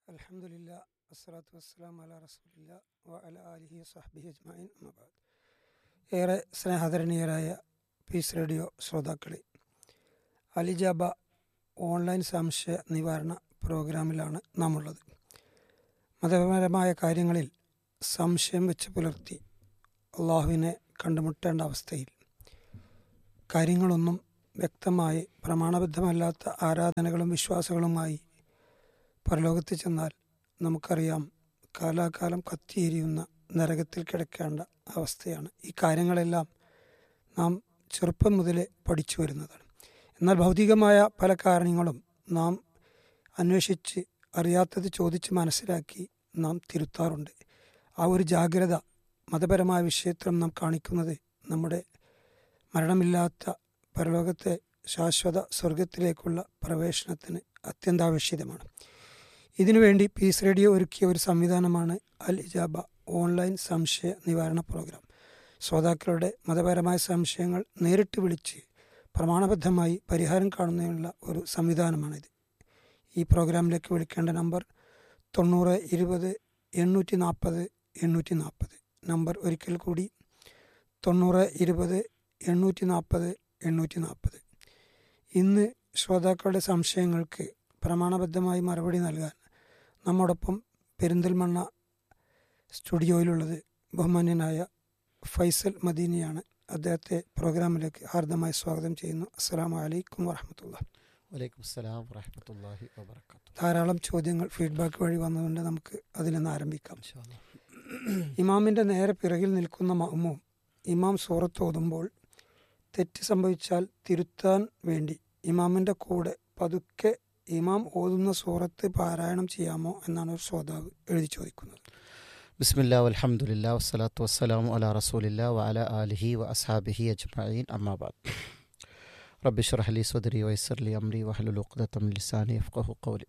അലഹമുല്ല വസ്സലാത്തു വസ്സലാം അല റസൂലില്ല വ അല അലിഹി സഹബി അജ്മൈൻ അമബാദ് ഏറെ സ്നേഹധരണീയരായ പീസ് റേഡിയോ ശ്രോതാക്കളെ അലിജാബ ഓൺലൈൻ സംശയ നിവാരണ പ്രോഗ്രാമിലാണ് നാം ഉള്ളത് മതപരമായ കാര്യങ്ങളിൽ സംശയം വെച്ച് പുലർത്തി അള്ളാഹുവിനെ കണ്ടുമുട്ടേണ്ട അവസ്ഥയിൽ കാര്യങ്ങളൊന്നും വ്യക്തമായി പ്രമാണബദ്ധമല്ലാത്ത ആരാധനകളും വിശ്വാസങ്ങളുമായി പരലോകത്ത് ചെന്നാൽ നമുക്കറിയാം കാലാകാലം കത്തിയെരിയുന്ന നരകത്തിൽ കിടക്കേണ്ട അവസ്ഥയാണ് ഈ കാര്യങ്ങളെല്ലാം നാം ചെറുപ്പം മുതലേ പഠിച്ചു വരുന്നതാണ് എന്നാൽ ഭൗതികമായ പല കാരണങ്ങളും നാം അന്വേഷിച്ച് അറിയാത്തത് ചോദിച്ച് മനസ്സിലാക്കി നാം തിരുത്താറുണ്ട് ആ ഒരു ജാഗ്രത മതപരമായ വിഷയത്തിലും നാം കാണിക്കുന്നത് നമ്മുടെ മരണമില്ലാത്ത പരലോകത്തെ ശാശ്വത സ്വർഗത്തിലേക്കുള്ള പ്രവേശനത്തിന് അത്യന്താപേക്ഷിതമാണ് ഇതിനുവേണ്ടി പീസ് റേഡിയോ ഒരുക്കിയ ഒരു സംവിധാനമാണ് അൽ ഇജാബ ഓൺലൈൻ സംശയ നിവാരണ പ്രോഗ്രാം ശ്രോതാക്കളുടെ മതപരമായ സംശയങ്ങൾ നേരിട്ട് വിളിച്ച് പ്രമാണബദ്ധമായി പരിഹാരം കാണുന്നതിനുള്ള ഒരു സംവിധാനമാണിത് ഈ പ്രോഗ്രാമിലേക്ക് വിളിക്കേണ്ട നമ്പർ തൊണ്ണൂറ് ഇരുപത് എണ്ണൂറ്റി നാൽപ്പത് എണ്ണൂറ്റി നാൽപ്പത് നമ്പർ ഒരിക്കൽ കൂടി തൊണ്ണൂറ് ഇരുപത് എണ്ണൂറ്റി നാൽപ്പത് എണ്ണൂറ്റി നാൽപ്പത് ഇന്ന് ശ്രോതാക്കളുടെ സംശയങ്ങൾക്ക് പ്രമാണബദ്ധമായി മറുപടി നൽകാൻ നമ്മോടൊപ്പം പെരിന്തൽമണ്ണ സ്റ്റുഡിയോയിലുള്ളത് ബഹുമാന്യനായ ഫൈസൽ മദീനിയാണ് അദ്ദേഹത്തെ പ്രോഗ്രാമിലേക്ക് ഹാർദമായി സ്വാഗതം ചെയ്യുന്നു അസ്സാം വലൈക്കും വറഹമത്തുള്ള വലൈക്കും സ്സലാം വറഹമത്തല്ലാഹി വബർക്കാത്തു ധാരാളം ചോദ്യങ്ങൾ ഫീഡ്ബാക്ക് വഴി വന്നതുകൊണ്ട് നമുക്ക് അതിൽ നിന്ന് ആരംഭിക്കാം ഇൻഷാ അല്ലാ. ഇമാമിൻ്റെ നേരെ പിറകിൽ നിൽക്കുന്ന മഹ്മൂം ഇമാം സൂറത്ത് ഓതുമ്പോൾ തെറ്റ് സംഭവിച്ചാൽ തിരുത്താൻ വേണ്ടി ഇമാമിൻ്റെ കൂടെ പതുക്കെ ഇമാം ഓതുന്ന സൂറത്ത് പാരായണം ചെയ്യാമോ എന്നാണ് ഒരു ശ്രോതാവ് എഴുതി ചോദിക്കുന്നത് ബിസ്മില്ലാ വൽഹംദുലില്ലാ വസ്സലാത്തു വസ്സലാമു അലാ റസൂലില്ലാ വഅല ആലിഹി വ അസ്ഹാബിഹി അജ്മഈൻ അമ്മാബാദ് റബ്ബി ഷ്റഹ് ലി സ്വദരി വയസ്സർ ലി അംരി വഹലുൽ ഉഖ്ദത്തം മിൻ ലിസാനി യഫ്ഖഹു ഖൗലി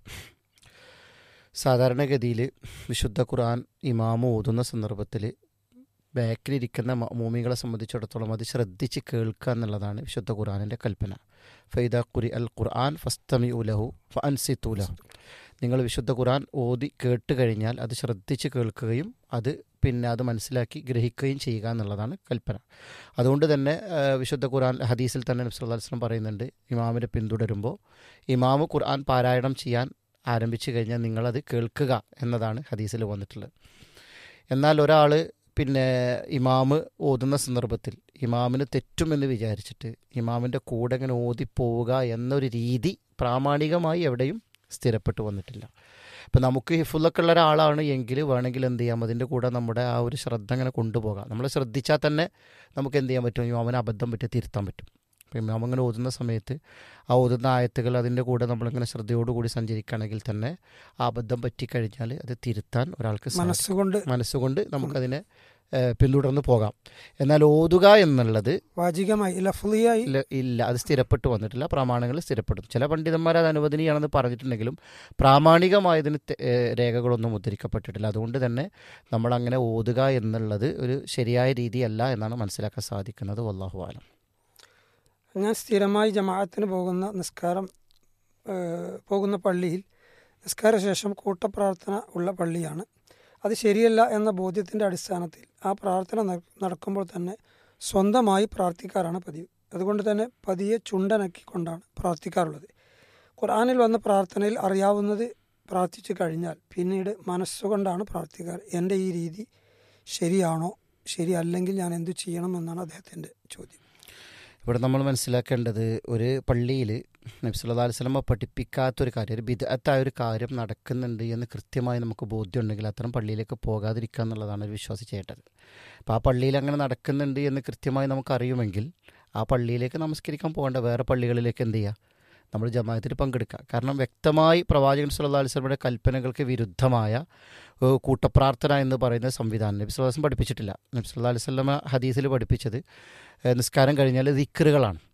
സാധാരണഗതിയിൽ വിശുദ്ധ ഖുർആൻ ഇമാമ് ഓതുന്ന സന്ദർഭത്തിൽ ബാക്കിലിരിക്കുന്ന മൂമികളെ സംബന്ധിച്ചിടത്തോളം അത് ശ്രദ്ധിച്ച് കേൾക്കുക എന്നുള്ളതാണ് വിശുദ്ധ ഖുർആനിൻ്റെ കൽപ്പന ഫൈദ ഖുരി അൽ ഖുർആൻ ഫസ്തമി ഉലഹു ഫ അൻസിത്തു ലഹു നിങ്ങൾ വിശുദ്ധ ഖുർആൻ ഓതി കേട്ട് കഴിഞ്ഞാൽ അത് ശ്രദ്ധിച്ച് കേൾക്കുകയും അത് പിന്നെ അത് മനസ്സിലാക്കി ഗ്രഹിക്കുകയും ചെയ്യുക എന്നുള്ളതാണ് കൽപ്പന അതുകൊണ്ട് തന്നെ ആ, വിശുദ്ധ ഖുർആൻ ഹദീസിൽ തന്നെ നബ്സുല്ലാസ്ലം പറയുന്നുണ്ട് ഇമാമിനെ പിന്തുടരുമ്പോൾ ഇമാമ് ഖുർആൻ പാരായണം ചെയ്യാൻ ആരംഭിച്ചു കഴിഞ്ഞാൽ നിങ്ങളത് കേൾക്കുക എന്നതാണ് ഹദീസിൽ വന്നിട്ടുള്ളത് എന്നാൽ ഒരാൾ പിന്നെ ഇമാമ് ഓതുന്ന സന്ദർഭത്തിൽ ഇമാമിന് തെറ്റുമെന്ന് വിചാരിച്ചിട്ട് ഇമാമിൻ്റെ കൂടെ ഇങ്ങനെ ഓതിപ്പോവുക എന്നൊരു രീതി പ്രാമാണികമായി എവിടെയും സ്ഥിരപ്പെട്ടു വന്നിട്ടില്ല ഇപ്പം നമുക്ക് ഹിഫുള്ളൊക്കെ ഉള്ള ഒരാളാണ് എങ്കിൽ വേണമെങ്കിൽ എന്ത് ചെയ്യാം അതിൻ്റെ കൂടെ നമ്മുടെ ആ ഒരു ശ്രദ്ധ ഇങ്ങനെ കൊണ്ടുപോകാം നമ്മൾ ശ്രദ്ധിച്ചാൽ തന്നെ നമുക്ക് എന്ത് ചെയ്യാൻ പറ്റും ഇമാമിന് അബദ്ധം പറ്റി തിരുത്താൻ പറ്റും അപ്പം ഇമാം ഇങ്ങനെ ഓതുന്ന സമയത്ത് ആ ഓതുന്ന ആയത്തുകൾ അതിൻ്റെ കൂടെ നമ്മളിങ്ങനെ ശ്രദ്ധയോടുകൂടി സഞ്ചരിക്കുകയാണെങ്കിൽ തന്നെ ആ അബദ്ധം പറ്റിക്കഴിഞ്ഞാൽ അത് തിരുത്താൻ ഒരാൾക്ക് സാധിക്കും. മനസ്സുകൊണ്ട് മനസ്സുകൊണ്ട് നമുക്കതിനെ ഏഹ്, പിന്തുടർന്ന് പോകാം എന്നാൽ ഓതുക എന്നുള്ളത് വാചികമായി ലഫ്ലിയായി ഇല്ല ഇല്ല അത് സ്ഥിരപ്പെട്ടു വന്നിട്ടില്ല പ്രാമാണികൾ സ്ഥിരപ്പെടും ചില പണ്ഡിതന്മാർ അത് അനുവദനീയാണെന്ന് പറഞ്ഞിട്ടുണ്ടെങ്കിലും പ്രാമാണികമായതിന് തെ- ഏഹ് രേഖകളൊന്നും ഉദ്ധരിക്കപ്പെട്ടിട്ടില്ല അതുകൊണ്ട് തന്നെ നമ്മൾ അങ്ങനെ ഓതുക എന്നുള്ളത് ഒരു ശരിയായ രീതിയല്ല എന്നാണ് മനസ്സിലാക്കാൻ സാധിക്കുന്നത് വല്ലാഹു ആലം ഞാൻ സ്ഥിരമായി ജമാഅത്തിന് പോകുന്ന നിസ്കാരം ഏഹ്, പോകുന്ന പള്ളിയിൽ നിസ്കാര ശേഷം കൂട്ടപ്രാർത്ഥന ഉള്ള പള്ളിയാണ് അത് ശരിയല്ല എന്ന ബോധ്യത്തിൻ്റെ അടിസ്ഥാനത്തിൽ ആ പ്രാർത്ഥന ന- നടക്കുമ്പോൾ തന്നെ സ്വന്തമായി പ്രാർത്ഥിക്കാറാണ് പതിവ് അതുകൊണ്ട് തന്നെ പതിയെ ചുണ്ടനക്കിക്കൊണ്ടാണ് പ്രാർത്ഥിക്കാറുള്ളത് ഖുർആനിൽ വന്ന പ്രാർത്ഥനയിൽ അറിയാവുന്നത് പ്രാർത്ഥിച്ചു കഴിഞ്ഞാൽ പിന്നീട് മനസ്സുകൊണ്ടാണ് പ്രാർത്ഥിക്കാറ് എൻ്റെ ഈ രീതി ശരിയാണോ ശരിയല്ലെങ്കിൽ ഞാൻ എന്തു ചെയ്യണം എന്നാണ് അദ്ദേഹത്തിൻ്റെ ചോദ്യം ഇവിടെ നമ്മൾ മനസ്സിലാക്കേണ്ടത് ഒരു പള്ളിയിൽ നബ്സുല്ലാ വസ്ലമ പഠിപ്പിക്കാത്തൊരു കാര്യം ഒരു ബിദത്തായ ഒരു കാര്യം നടക്കുന്നുണ്ട് എന്ന് കൃത്യമായി നമുക്ക് ബോധ്യമുണ്ടെങ്കിൽ അത്തരം പള്ളിയിലേക്ക് പോകാതിരിക്കുക എന്നുള്ളതാണ് ഒരു വിശ്വാസി ചെയ്യേണ്ടത് അപ്പോൾ ആ പള്ളിയിൽ അങ്ങനെ നടക്കുന്നുണ്ട് എന്ന് കൃത്യമായി നമുക്കറിയുമെങ്കിൽ ആ പള്ളിയിലേക്ക് നമസ്കരിക്കാൻ പോകേണ്ട വേറെ പള്ളികളിലേക്ക് എന്ത് ചെയ്യുക നമ്മൾ ജമാഅത്തിൽ പങ്കെടുക്കുക കാരണം വ്യക്തമായി പ്രവാചകൻ സല്ലല്ലാഹു അലൈഹി വസല്ലമയുടെ കൽപ്പനകൾക്ക് വിരുദ്ധമായ ഏഹ്, കൂട്ടപ്രാർത്ഥന എന്ന് പറയുന്ന സംവിധാനം നബി സല്ലല്ലാഹു അലൈഹി വസല്ലം പഠിപ്പിച്ചിട്ടില്ല നബി സല്ലല്ലാഹു അലൈഹി വസല്ലമ ഹദീസിൽ പഠിപ്പിച്ചത് ഏഹ്, നിസ്കാരം കഴിഞ്ഞാൽ ദിക്റുകളാണ്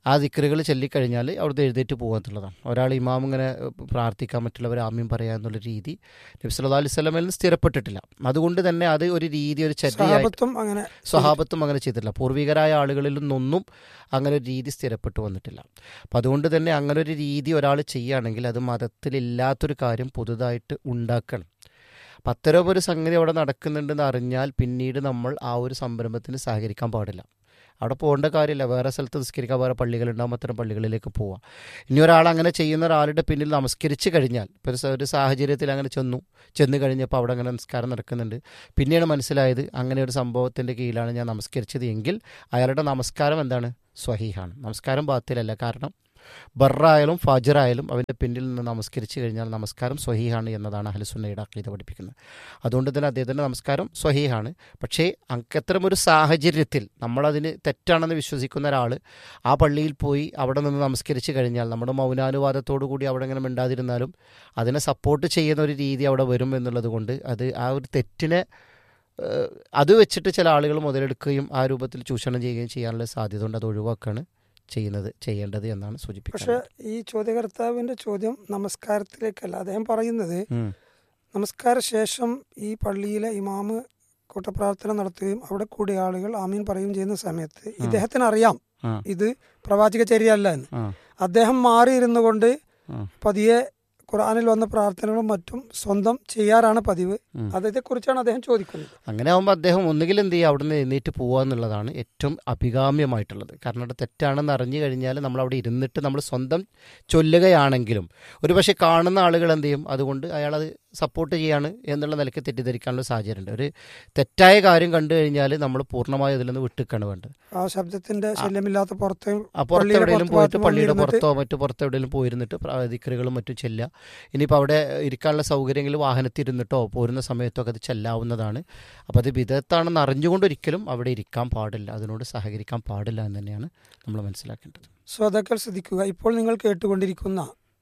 ആ ദിക്കറുകൾ ചൊല്ലിക്കഴിഞ്ഞാൽ അവിടുന്ന് എഴുന്നേറ്റ് പോകുക എന്നുള്ളതാണ് ഒരാൾ ഇമാം ഇങ്ങനെ പ്രാർത്ഥിക്കാൻ മറ്റുള്ളവർ ആമ്യം പറയുക എന്നുള്ള രീതി നബി സല്ലല്ലാഹു അലൈഹി വസല്ലമയിൽ നിന്ന് സ്ഥിരപ്പെട്ടിട്ടില്ല അതുകൊണ്ട് തന്നെ അത് ഒരു രീതി ഒരു ചര്യയായിട്ട് സഹാബത്തും അങ്ങനെ സ്വഹാബത്തും അങ്ങനെ ചെയ്തിട്ടില്ല പൂർവികരായ ആളുകളിൽ നിന്നൊന്നും അങ്ങനെ ഒരു രീതി സ്ഥിരപ്പെട്ടു വന്നിട്ടില്ല അപ്പം അതുകൊണ്ട് തന്നെ അങ്ങനെ ഒരു രീതി ഒരാൾ ചെയ്യുകയാണെങ്കിൽ അത് മതത്തിലില്ലാത്തൊരു കാര്യം പുതുതായിട്ട് ഉണ്ടാക്കണം അപ്പം അത്തരം ഒരു സംഗതി അവിടെ നടക്കുന്നുണ്ടെന്ന് അറിഞ്ഞാൽ പിന്നീട് നമ്മൾ ആ ഒരു സംരംഭത്തിന് സഹകരിക്കാൻ പാടില്ല അവിടെ പോകേണ്ട കാര്യമില്ല വേറെ സ്ഥലത്ത് നിസ്കരിക്കാൻ വേറെ പള്ളികളുണ്ടാകും അത്തരം പള്ളികളിലേക്ക് പോവാം ഇനി ഒരാൾ അങ്ങനെ ചെയ്യുന്ന ഒരാളുടെ പിന്നിൽ നമസ്കരിച്ച് കഴിഞ്ഞാൽ ഇപ്പോൾ ഒരു സ- ഒരു സാഹചര്യത്തിൽ അങ്ങനെ ചെന്നു ചെന്ന് കഴിഞ്ഞപ്പോൾ അവിടെ അങ്ങനെ നമസ്കാരം നടക്കുന്നുണ്ട് പിന്നെയാണ് മനസ്സിലായത് അങ്ങനെ ഒരു സംഭവത്തിൻ്റെ കീഴിലാണ് ഞാൻ നമസ്കരിച്ചത് എങ്കിൽ അയാളുടെ നമസ്കാരം എന്താണ് സ്വഹീഹാണ് നമസ്കാരം ബാത്തിലല്ല കാരണം ബറായാലും ഫാജറായാലും അവൻ്റെ പിന്നിൽ നിന്ന് നമസ്കരിച്ച് കഴിഞ്ഞാൽ നമസ്കാരം സ്വഹീഹാണ് എന്നതാണ് അഹ്ലുസുന്നയുടെ അക്കീത പഠിപ്പിക്കുന്നത് അതുകൊണ്ട് തന്നെ അദ്ദേഹത്തിൻ്റെ നമസ്കാരം സ്വഹീഹാണ് പക്ഷേ അത്തരം ഒരു സാഹചര്യത്തിൽ നമ്മളതിന് തെറ്റാണെന്ന് വിശ്വസിക്കുന്ന ഒരാൾ ആ പള്ളിയിൽ പോയി അവിടെ നിന്ന് നമസ്കരിച്ച് കഴിഞ്ഞാൽ നമ്മുടെ മൗനാനുവാദത്തോടു കൂടി അവിടെ ഇങ്ങനെ മിണ്ടാതിരുന്നാലും അതിനെ സപ്പോർട്ട് ചെയ്യുന്ന ഒരു രീതി അവിടെ വരും എന്നുള്ളത് കൊണ്ട് അത് ആ ഒരു തെറ്റിനെ ഏഹ്, അത് വെച്ചിട്ട് ചില ആളുകൾ മുതലെടുക്കുകയും ആ രൂപത്തിൽ ചൂഷണം ചെയ്യുകയും ചെയ്യാനുള്ള സാധ്യത ഉണ്ട് അത് ഒഴിവാക്കാണ് ചെയ്യുന്നത് ചെയ്യേണ്ടത് എന്നാണ് പക്ഷെ സൂചിപ്പിക്കുന്നത് ഈ ചോദ്യകർത്താവിന്റെ ചോദ്യം നമസ്കാരത്തിലേക്കല്ല അദ്ദേഹം പറയുന്നത് ഉം. നമസ്കാര ശേഷം ഈ പള്ളിയിലെ ഇമാമ് കൂട്ടപ്രാർത്ഥന നടത്തുകയും അവിടെ കൂടിയ ആളുകൾ ആമീൻ പറയുകയും ചെയ്യുന്ന സമയത്ത് ഇദ്ദേഹത്തിന് അറിയാം ആ. ഇത് പ്രവാചക ചര്യല്ല എന്ന് ആ. അദ്ദേഹം മാറിയിരുന്നു കൊണ്ട് ആ. പതിയെ ഖുർആനിൽ വന്ന പ്രാർത്ഥനകളും മറ്റും സ്വന്തം ചെയ്യാറാണ് പതിവ് ഉം. അതേക്കുറിച്ചാണ് അദ്ദേഹം ചോദിക്കുന്നത് അങ്ങനെ ആകുമ്പോൾ അദ്ദേഹം ഒന്നുകിൽ എന്ത് ചെയ്യുക അവിടെ നിന്ന് എഴുന്നേറ്റ് പോവുക എന്നുള്ളതാണ് ഏറ്റവും അഭികാമ്യമായിട്ടുള്ളത് കാരണം അവിടെ തെറ്റാണെന്ന് അറിഞ്ഞു കഴിഞ്ഞാൽ നമ്മൾ അവിടെ ഇരുന്നിട്ട് നമ്മൾ സ്വന്തം ചൊല്ലുകയാണെങ്കിലും ഒരു പക്ഷേ കാണുന്ന ആളുകൾ എന്ത് ചെയ്യും അതുകൊണ്ട് അയാളത് സപ്പോർട്ട് ചെയ്യാണ് എന്നുള്ള നിലയ്ക്ക് തെറ്റിദ്ധരിക്കാനുള്ള സാഹചര്യമുണ്ട് ഒരു തെറ്റായ കാര്യം കണ്ടു കഴിഞ്ഞാൽ നമ്മൾ പൂർണ്ണമായും അതിൽ നിന്ന് വിട്ടുക്കാണ് വേണ്ടത് ആ ശബ്ദത്തിന്റെ ശല്യമില്ലാത്ത പുറത്ത് ആ പുറത്ത് പള്ളിയുടെ എവിടെയെങ്കിലും പുറത്ത് പോയിട്ട് ഭാഗത്ത് പള്ളിയുടെ വന്നിരുന്നിട്ട് പുറത്തോ മറ്റു പുറത്ത് എവിടെയെങ്കിലും പോയിരുന്നിട്ട് ദിക്കറുകളും മറ്റും ചെല്ലുക ഇനിയിപ്പോൾ അവിടെ ഇരിക്കാനുള്ള സൗകര്യങ്ങൾ വാഹനത്തിൽ ഇരുന്നിട്ടോ പോരുന്ന സമയത്തോ ഒക്കെ അത് ചെല്ലാവുന്നതാണ് അപ്പോൾ അത് വിധത്താണെന്ന് അറിഞ്ഞുകൊണ്ട് ഒരിക്കലും അവിടെ ഇരിക്കാൻ പാടില്ല അതിനോട് സഹകരിക്കാൻ പാടില്ല എന്ന് തന്നെയാണ് നമ്മൾ മനസ്സിലാക്കേണ്ടത് ശ്രോതാക്കൾ ശ്രദ്ധിക്കുക ഇപ്പോൾ നിങ്ങൾ കേട്ടുകൊണ്ടിരിക്കുന്ന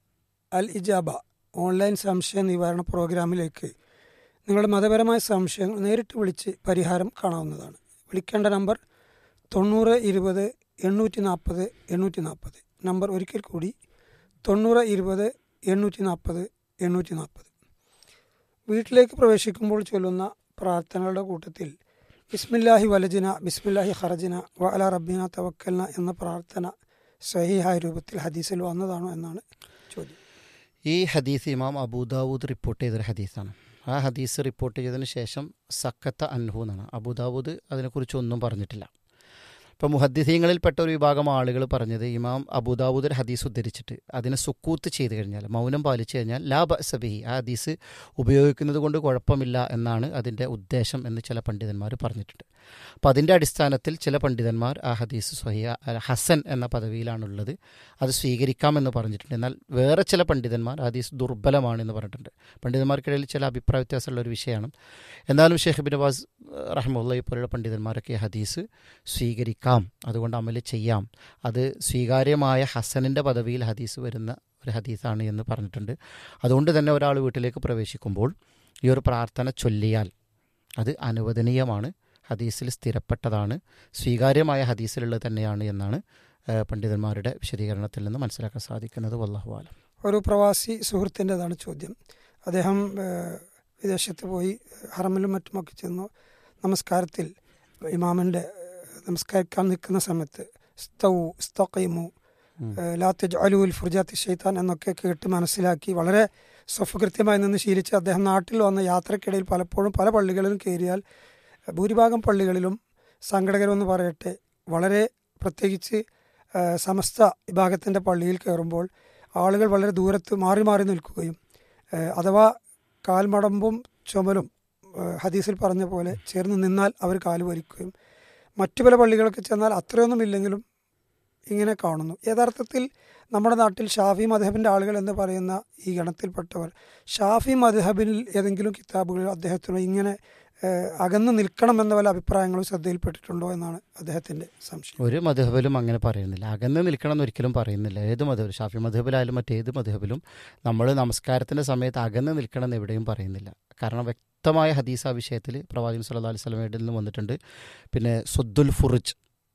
അൽ ഇജാബ ഓൺലൈൻ സംശയ നിവാരണ പ്രോഗ്രാമിലേക്ക് നിങ്ങളുടെ മതപരമായ സംശയങ്ങൾ നേരിട്ട് വിളിച്ച് പരിഹാരം കാണാവുന്നതാണ് വിളിക്കേണ്ട നമ്പർ തൊണ്ണൂറ് ഇരുപത് എണ്ണൂറ്റി നാൽപ്പത് എണ്ണൂറ്റി നാൽപ്പത് നമ്പർ ഒരിക്കൽ കൂടി തൊണ്ണൂറ് ഇരുപത് എണ്ണൂറ്റി നാൽപ്പത് എണ്ണൂറ്റി നാൽപ്പത് വീട്ടിലേക്ക് പ്രവേശിക്കുമ്പോൾ ചൊല്ലുന്ന പ്രാർത്ഥനകളുടെ കൂട്ടത്തിൽ ബിസ്മില്ലാഹി വലജിന ബിസ്മില്ലാഹി ഖറജിന വ അല റബ്ബിന തവക്കൽന എന്ന പ്രാർത്ഥന സഹിഹായ രൂപത്തിൽ ഹദീസിൽ വന്നതാണോ എന്നാണ് ചോദ്യം ഈ ഹദീസ് ഇമാം അബൂദാവൂദ് റിപ്പോർട്ട് ചെയ്തൊരു ഹദീസാണ് ആ ഹദീസ് റിപ്പോർട്ട് ചെയ്തതിന് ശേഷം സക്കത്ത അൻഹു എന്നാണ് അബൂദാവൂദ് അതിനെക്കുറിച്ച് ഒന്നും പറഞ്ഞിട്ടില്ല ഇപ്പോൾ മുഹദ്ദിസീങ്ങളിൽപ്പെട്ട ഒരു വിഭാഗം ആളുകൾ പറഞ്ഞത് ഇമാം അബൂദാവൂദ് ഒരു ഹദീസ് ഉദ്ധരിച്ചിട്ട് അതിനെ സുക്കൂത്ത് ചെയ്ത് കഴിഞ്ഞാൽ മൗനം പാലിച്ചു കഴിഞ്ഞാൽ ലാ ബസബിഹി ആ ഹദീസ് ഉപയോഗിക്കുന്നത് കൊണ്ട് കുഴപ്പമില്ല എന്നാണ് അതിൻ്റെ ഉദ്ദേശം എന്ന് ചില പണ്ഡിതന്മാർ പറഞ്ഞിട്ടുണ്ട് അപ്പോൾ അതിൻ്റെ അടിസ്ഥാനത്തിൽ ചില പണ്ഡിതന്മാർ ആ ഹദീസ് സ്വഹിയ ഹസൻ എന്ന പദവിയിലാണുള്ളത് അത് സ്വീകരിക്കാമെന്ന് പറഞ്ഞിട്ടുണ്ട് എന്നാൽ വേറെ ചില പണ്ഡിതന്മാർ ആ ഹദീസ് ദുർബലമാണെന്ന് പറഞ്ഞിട്ടുണ്ട് പണ്ഡിതന്മാർക്കിടയിൽ ചില അഭിപ്രായ വ്യത്യാസമുള്ള ഒരു വിഷയമാണ് എന്നാലും ഷെയ്ഖ് ബിൻ നവാസ് റഹ്മുള്ളയെ പോലുള്ള പണ്ഡിതന്മാരൊക്കെ ഈ ഹദീസ് സ്വീകരിക്കാം അതുകൊണ്ട് അമല് ചെയ്യാം അത് സ്വീകാര്യമായ ഹസനിൻ്റെ പദവിയിൽ ഹദീസ് വരുന്ന ഒരു ഹദീസാണ് എന്ന് പറഞ്ഞിട്ടുണ്ട് അതുകൊണ്ട് തന്നെ ഒരാൾ വീട്ടിലേക്ക് പ്രവേശിക്കുമ്പോൾ ഈ ഒരു പ്രാർത്ഥന ചൊല്ലിയാൽ അത് അനുവദനീയമാണ് ഹദീസിൽ സ്ഥിരപ്പെട്ടതാണ് സ്വീകാര്യമായ ഹദീസിലുള്ളത് തന്നെയാണ് എന്നാണ് ഏഹ്, പണ്ഡിതന്മാരുടെ വിശദീകരണത്തിൽ നിന്ന് മനസ്സിലാക്കാൻ സാധിക്കുന്നത് വല്ലാഹു ആലം ഒരു പ്രവാസി സുഹൃത്തിൻ്റെതാണ് ചോദ്യം അദ്ദേഹം ഏഹ്, വിദേശത്ത് പോയി ഹറമിലും മറ്റുമൊക്കെ ചെന്നു നമസ്കാരത്തിൽ ഇമാമിൻ്റെ നമസ്കരിക്കാൻ നിൽക്കുന്ന സമയത്ത് സ്തൗ സ്തഖീമു ഉം. ലാത്തജ് അലുൽ ഫുർജാത്തി ഷെയ്ത്താൻ എന്നൊക്കെ കേട്ട് മനസ്സിലാക്കി വളരെ സ്വഫകൃത്യമായി നിന്ന് ശീലിച്ച് അദ്ദേഹം നാട്ടിൽ വന്ന യാത്രക്കിടയിൽ പലപ്പോഴും പല പള്ളികളിലും കയറിയാൽ ഭൂരിഭാഗം പള്ളികളിലും സങ്കടകരമെന്ന് പറയട്ടെ വളരെ പ്രത്യേകിച്ച് ആ, സമസ്ത വിഭാഗത്തിൻ്റെ പള്ളിയിൽ കയറുമ്പോൾ ആളുകൾ വളരെ ദൂരത്ത് മാറി മാറി നിൽക്കുകയും ആ, അഥവാ കാൽമടമ്പും ചുമലും ആ, ഹദീസിൽ പറഞ്ഞ പോലെ ചേർന്ന് നിന്നാൽ അവർ കാല് വലിക്കുകയും മറ്റു പല പള്ളികളൊക്കെ ചെന്നാൽ അത്രയൊന്നും ഇല്ലെങ്കിലും ഇങ്ങനെ കാണുന്നു യഥാർത്ഥത്തിൽ നമ്മുടെ നാട്ടിൽ ഷാഫി മധഹബിൻ്റെ ആളുകൾ എന്ന് പറയുന്ന ഈ ഗണത്തിൽപ്പെട്ടവർ ഷാഫി മധഹബിൽ ഏതെങ്കിലും കിതാബുകളിൽ അദ്ദേഹത്തിന് ഇങ്ങനെ ഏഹ്, അകന്ന് നിൽക്കണം എന്ന വല്ല അഭിപ്രായങ്ങളും ശ്രദ്ധയിൽപ്പെട്ടിട്ടുണ്ടോ എന്നാണ് അദ്ദേഹത്തിൻ്റെ സംശയം ഒരു മധുഹബിലും അങ്ങനെ പറയുന്നില്ല അകന്ന് നിൽക്കണം എന്ന് ഒരിക്കലും പറയുന്നില്ല ഏത് മധുബിലും ഷാഫി മധുബിലായാലും മറ്റേത് മധുഹബിലും നമ്മൾ നമസ്കാരത്തിൻ്റെ സമയത്ത് അകന്ന് നിൽക്കണം എന്ന് എവിടെയും പറയുന്നില്ല കാരണം വ്യക്തമായ ഹദീസ് ആ വിഷയത്തിൽ പ്രവാചകൻ സല്ലല്ലാഹു അലൈഹി വസല്ലമയുടെ നിന്ന് വന്നിട്ടുണ്ട് പിന്നെ സുദ്ദുൽ ഫുറുജ്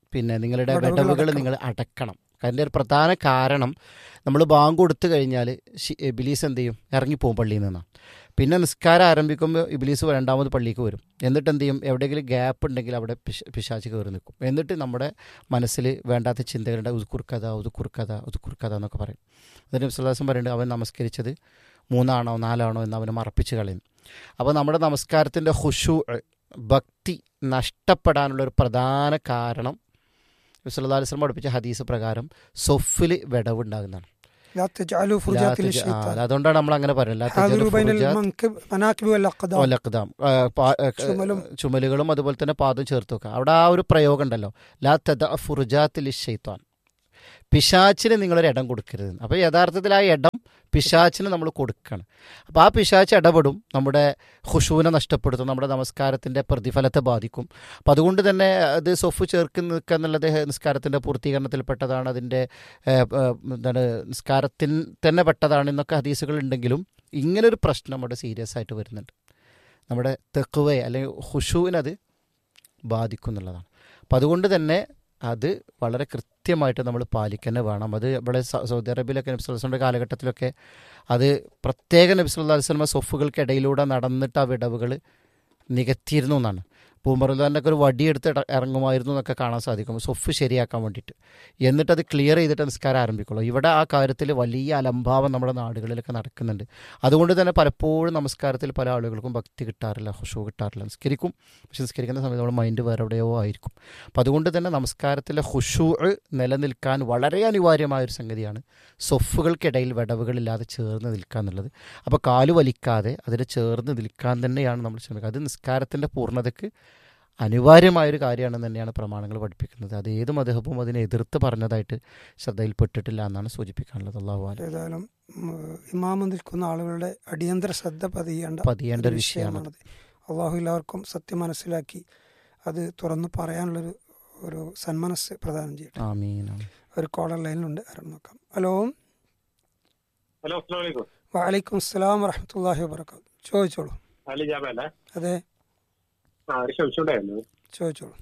പിന്നെ നിങ്ങളുടെ വിടവുകൾ വിടവുകൾ അടക്കണം. നിങ്ങൾ അടക്കണം അതിൻ്റെ ഒരു പ്രധാന കാരണം നമ്മൾ ബാങ്ക് കൊടുത്തു കഴിഞ്ഞാൽ ഇബിലീസ് എന്ത് ചെയ്യും ഇറങ്ങിപ്പോകും പള്ളിയിൽ നിന്നാണ് പിന്നെ നിസ്കാരം ആരംഭിക്കുമ്പോൾ ഇബിലീസ് രണ്ടാമത് പള്ളിക്ക് വരും എന്നിട്ട് എന്ത് ചെയ്യും എവിടെയെങ്കിലും ഗ്യാപ്പ് ഉണ്ടെങ്കിൽ അവിടെ പിശ പിശാച്ച് കയറി നിൽക്കും എന്നിട്ട് നമ്മുടെ മനസ്സിൽ വേണ്ടാത്ത ചിന്തകളുടെ ഉതുക്കുർക്കഥ ഉതുക്കുർക്കഥ ഉതുക്കുർക്കഥ എന്നൊക്കെ പറയും അതിന് വിശ്വാസം പറയുന്നുണ്ട് അവൻ നമസ്കരിച്ചത് മൂന്നാണോ നാലാണോ എന്ന് അവനെ മറപ്പിച്ച് കളയുന്നു അപ്പോൾ നമ്മുടെ നമസ്കാരത്തിൻ്റെ ഹുഷു ഭക്തി നഷ്ടപ്പെടാനുള്ള ഒരു പ്രധാന കാരണം വിസ്വല്ലാസ്ലം പഠിപ്പിച്ച ഹദീസ് പ്രകാരം സൊഫിൽ വിടവുണ്ടാകുന്നതാണ് لا تجعلوا ലാ فرجات തജ- ആ, للشيطان അതുകൊണ്ടാണ് നമ്മൾ അങ്ങനെ പറയുന്നത് ലാ حاذروا തജഅലു بين ഫുറുജാത്ത് المنكب مناكب والأقدام വലഖ്ദാം. ആ, പാ- ആ, ചുമലും. ചുമലുകളും അതുപോലെ തന്നെ പാദം ചേർത്ത് വെക്കുക അവിടെ ആ ഒരു പ്രയോഗം ഉണ്ടല്ലോ ലാ തദ ഫുർജാത്തിൽ ഷെയ്ത്താൻ പിശാച്ചിന് നിങ്ങളൊരു ഇടം കൊടുക്കരുത് അപ്പോൾ യഥാർത്ഥത്തിൽ ആ ഇടം പിശാച്ചിന് നമ്മൾ കൊടുക്കുകയാണ് അപ്പോൾ ആ പിശാച്ച് ഇടപെടും നമ്മുടെ ഹുഷൂനെ നഷ്ടപ്പെടുത്തും നമ്മുടെ നമസ്കാരത്തിൻ്റെ പ്രതിഫലത്തെ ബാധിക്കും അപ്പോൾ അതുകൊണ്ട് തന്നെ അത് സൊഫ് ചേർക്കി നിൽക്കുക എന്നുള്ളത് നിസ്കാരത്തിൻ്റെ പൂർത്തീകരണത്തിൽപ്പെട്ടതാണ് അതിൻ്റെ ഏഹ്, ഏഹ്, എന്താണ് നിസ്കാരത്തിൽ തന്നെ പെട്ടതാണ് എന്നൊക്കെ ഹദീസുകൾ ഉണ്ടെങ്കിലും ഇങ്ങനൊരു പ്രശ്നം അവിടെ സീരിയസ് ആയിട്ട് വരുന്നുണ്ട് നമ്മുടെ തെക്കുവയെ അല്ലെങ്കിൽ ഹുഷുവിനത് ബാധിക്കും എന്നുള്ളതാണ് അപ്പം അതുകൊണ്ട് തന്നെ അത് വളരെ കൃത്യമായിട്ട് നമ്മൾ പാലിക്കന്നെ വേണം അത് ഇവിടെ സ- സൗദി അറേബ്യയിലൊക്കെ നബ്സുല്ലാസ്ലമിൻ്റെ കാലഘട്ടത്തിലൊക്കെ അത് പ്രത്യേക നബ്സുല്ലാ വസ്ലമ സൊഫുകൾക്കിടയിലൂടെ നടന്നിട്ട് ആ വിടവുകൾ നികത്തിയിരുന്നു എന്നാണ് പൂമറുല്ലാൻ്റെ ഒക്കെ ഒരു വടിയെടുത്ത് ഇട- ഇറങ്ങുമായിരുന്നു എന്നൊക്കെ കാണാൻ സാധിക്കും സൊഫ് ശരിയാക്കാൻ വേണ്ടിയിട്ട് എന്നിട്ട് അത് ക്ലിയർ ചെയ്തിട്ട് നിസ്കാരം ആരംഭിക്കുള്ളൂ ഇവിടെ ആ കാര്യത്തിൽ വലിയ അലംഭാവം നമ്മുടെ നാടുകളിലൊക്കെ നടക്കുന്നുണ്ട് അതുകൊണ്ട് തന്നെ പലപ്പോഴും നമസ്കാരത്തിൽ പല ആളുകൾക്കും ഭക്തി കിട്ടാറില്ല ഹുഷു കിട്ടാറില്ല നിസ്കരിക്കും പക്ഷെ നിസ്കരിക്കുന്ന സമയത്ത് നമ്മുടെ മൈൻഡ് വേറെ എവിടെയോ ആയിരിക്കും അപ്പം അതുകൊണ്ട് തന്നെ നമസ്കാരത്തിലെ ഹുഷു നിലനിൽക്കാൻ വളരെ അനിവാര്യമായ ഒരു സംഗതിയാണ് സൊഫുകൾക്കിടയിൽ വിടവുകളില്ലാതെ ചേർന്ന് നിൽക്കുക എന്നുള്ളത് അപ്പോൾ കാല് വലിക്കാതെ അതിൽ ചേർന്ന് നിൽക്കാൻ തന്നെയാണ് നമ്മൾ ശ്രമിക്കുക അത് നിസ്കാരത്തിൻ്റെ പൂർണ്ണതയ്ക്ക് അനിവാര്യമായൊരു കാര്യമാണെന്ന് തന്നെയാണ് പ്രമാണങ്ങൾ പഠിപ്പിക്കുന്നത് അത് ഏത് മതഹബും അതിനെ എതിർത്ത് പറഞ്ഞതായിട്ട് ശ്രദ്ധയിൽപ്പെട്ടിട്ടില്ല എന്നാണ് സൂചിപ്പിക്കാനുള്ളത് അള്ളാഹു ആലം ഏതായാലും ഉം, ഇമാമ് നിൽക്കുന്ന ആളുകളുടെ അടിയന്തര ശ്രദ്ധ പതിയേണ്ട പതിയേണ്ട ഒരു വിഷയമാണ് അള്ളാഹു എല്ലാവർക്കും സത്യം മനസ്സിലാക്കി അത് തുറന്നു പറയാനുള്ളൊരു ഒരു സന്മനസ് പ്രദാനം ചെയ്യട്ടെ ആമീൻ ഒരു കോളർ ലൈനിലുണ്ട് ആരാണ് നോക്കാം ഹലോ ഹലോ അസ്സാം വലൈക്കും വലൈക്കും അസ്സലാം വറഹമത്തല്ലാഹി വാബർക്കാത്തു ചോദിച്ചോളൂ അലി ജാബല്ലേ അതെ ആ ഒരു സംശയമുണ്ടായിരുന്നു ചോദിച്ചോളൂ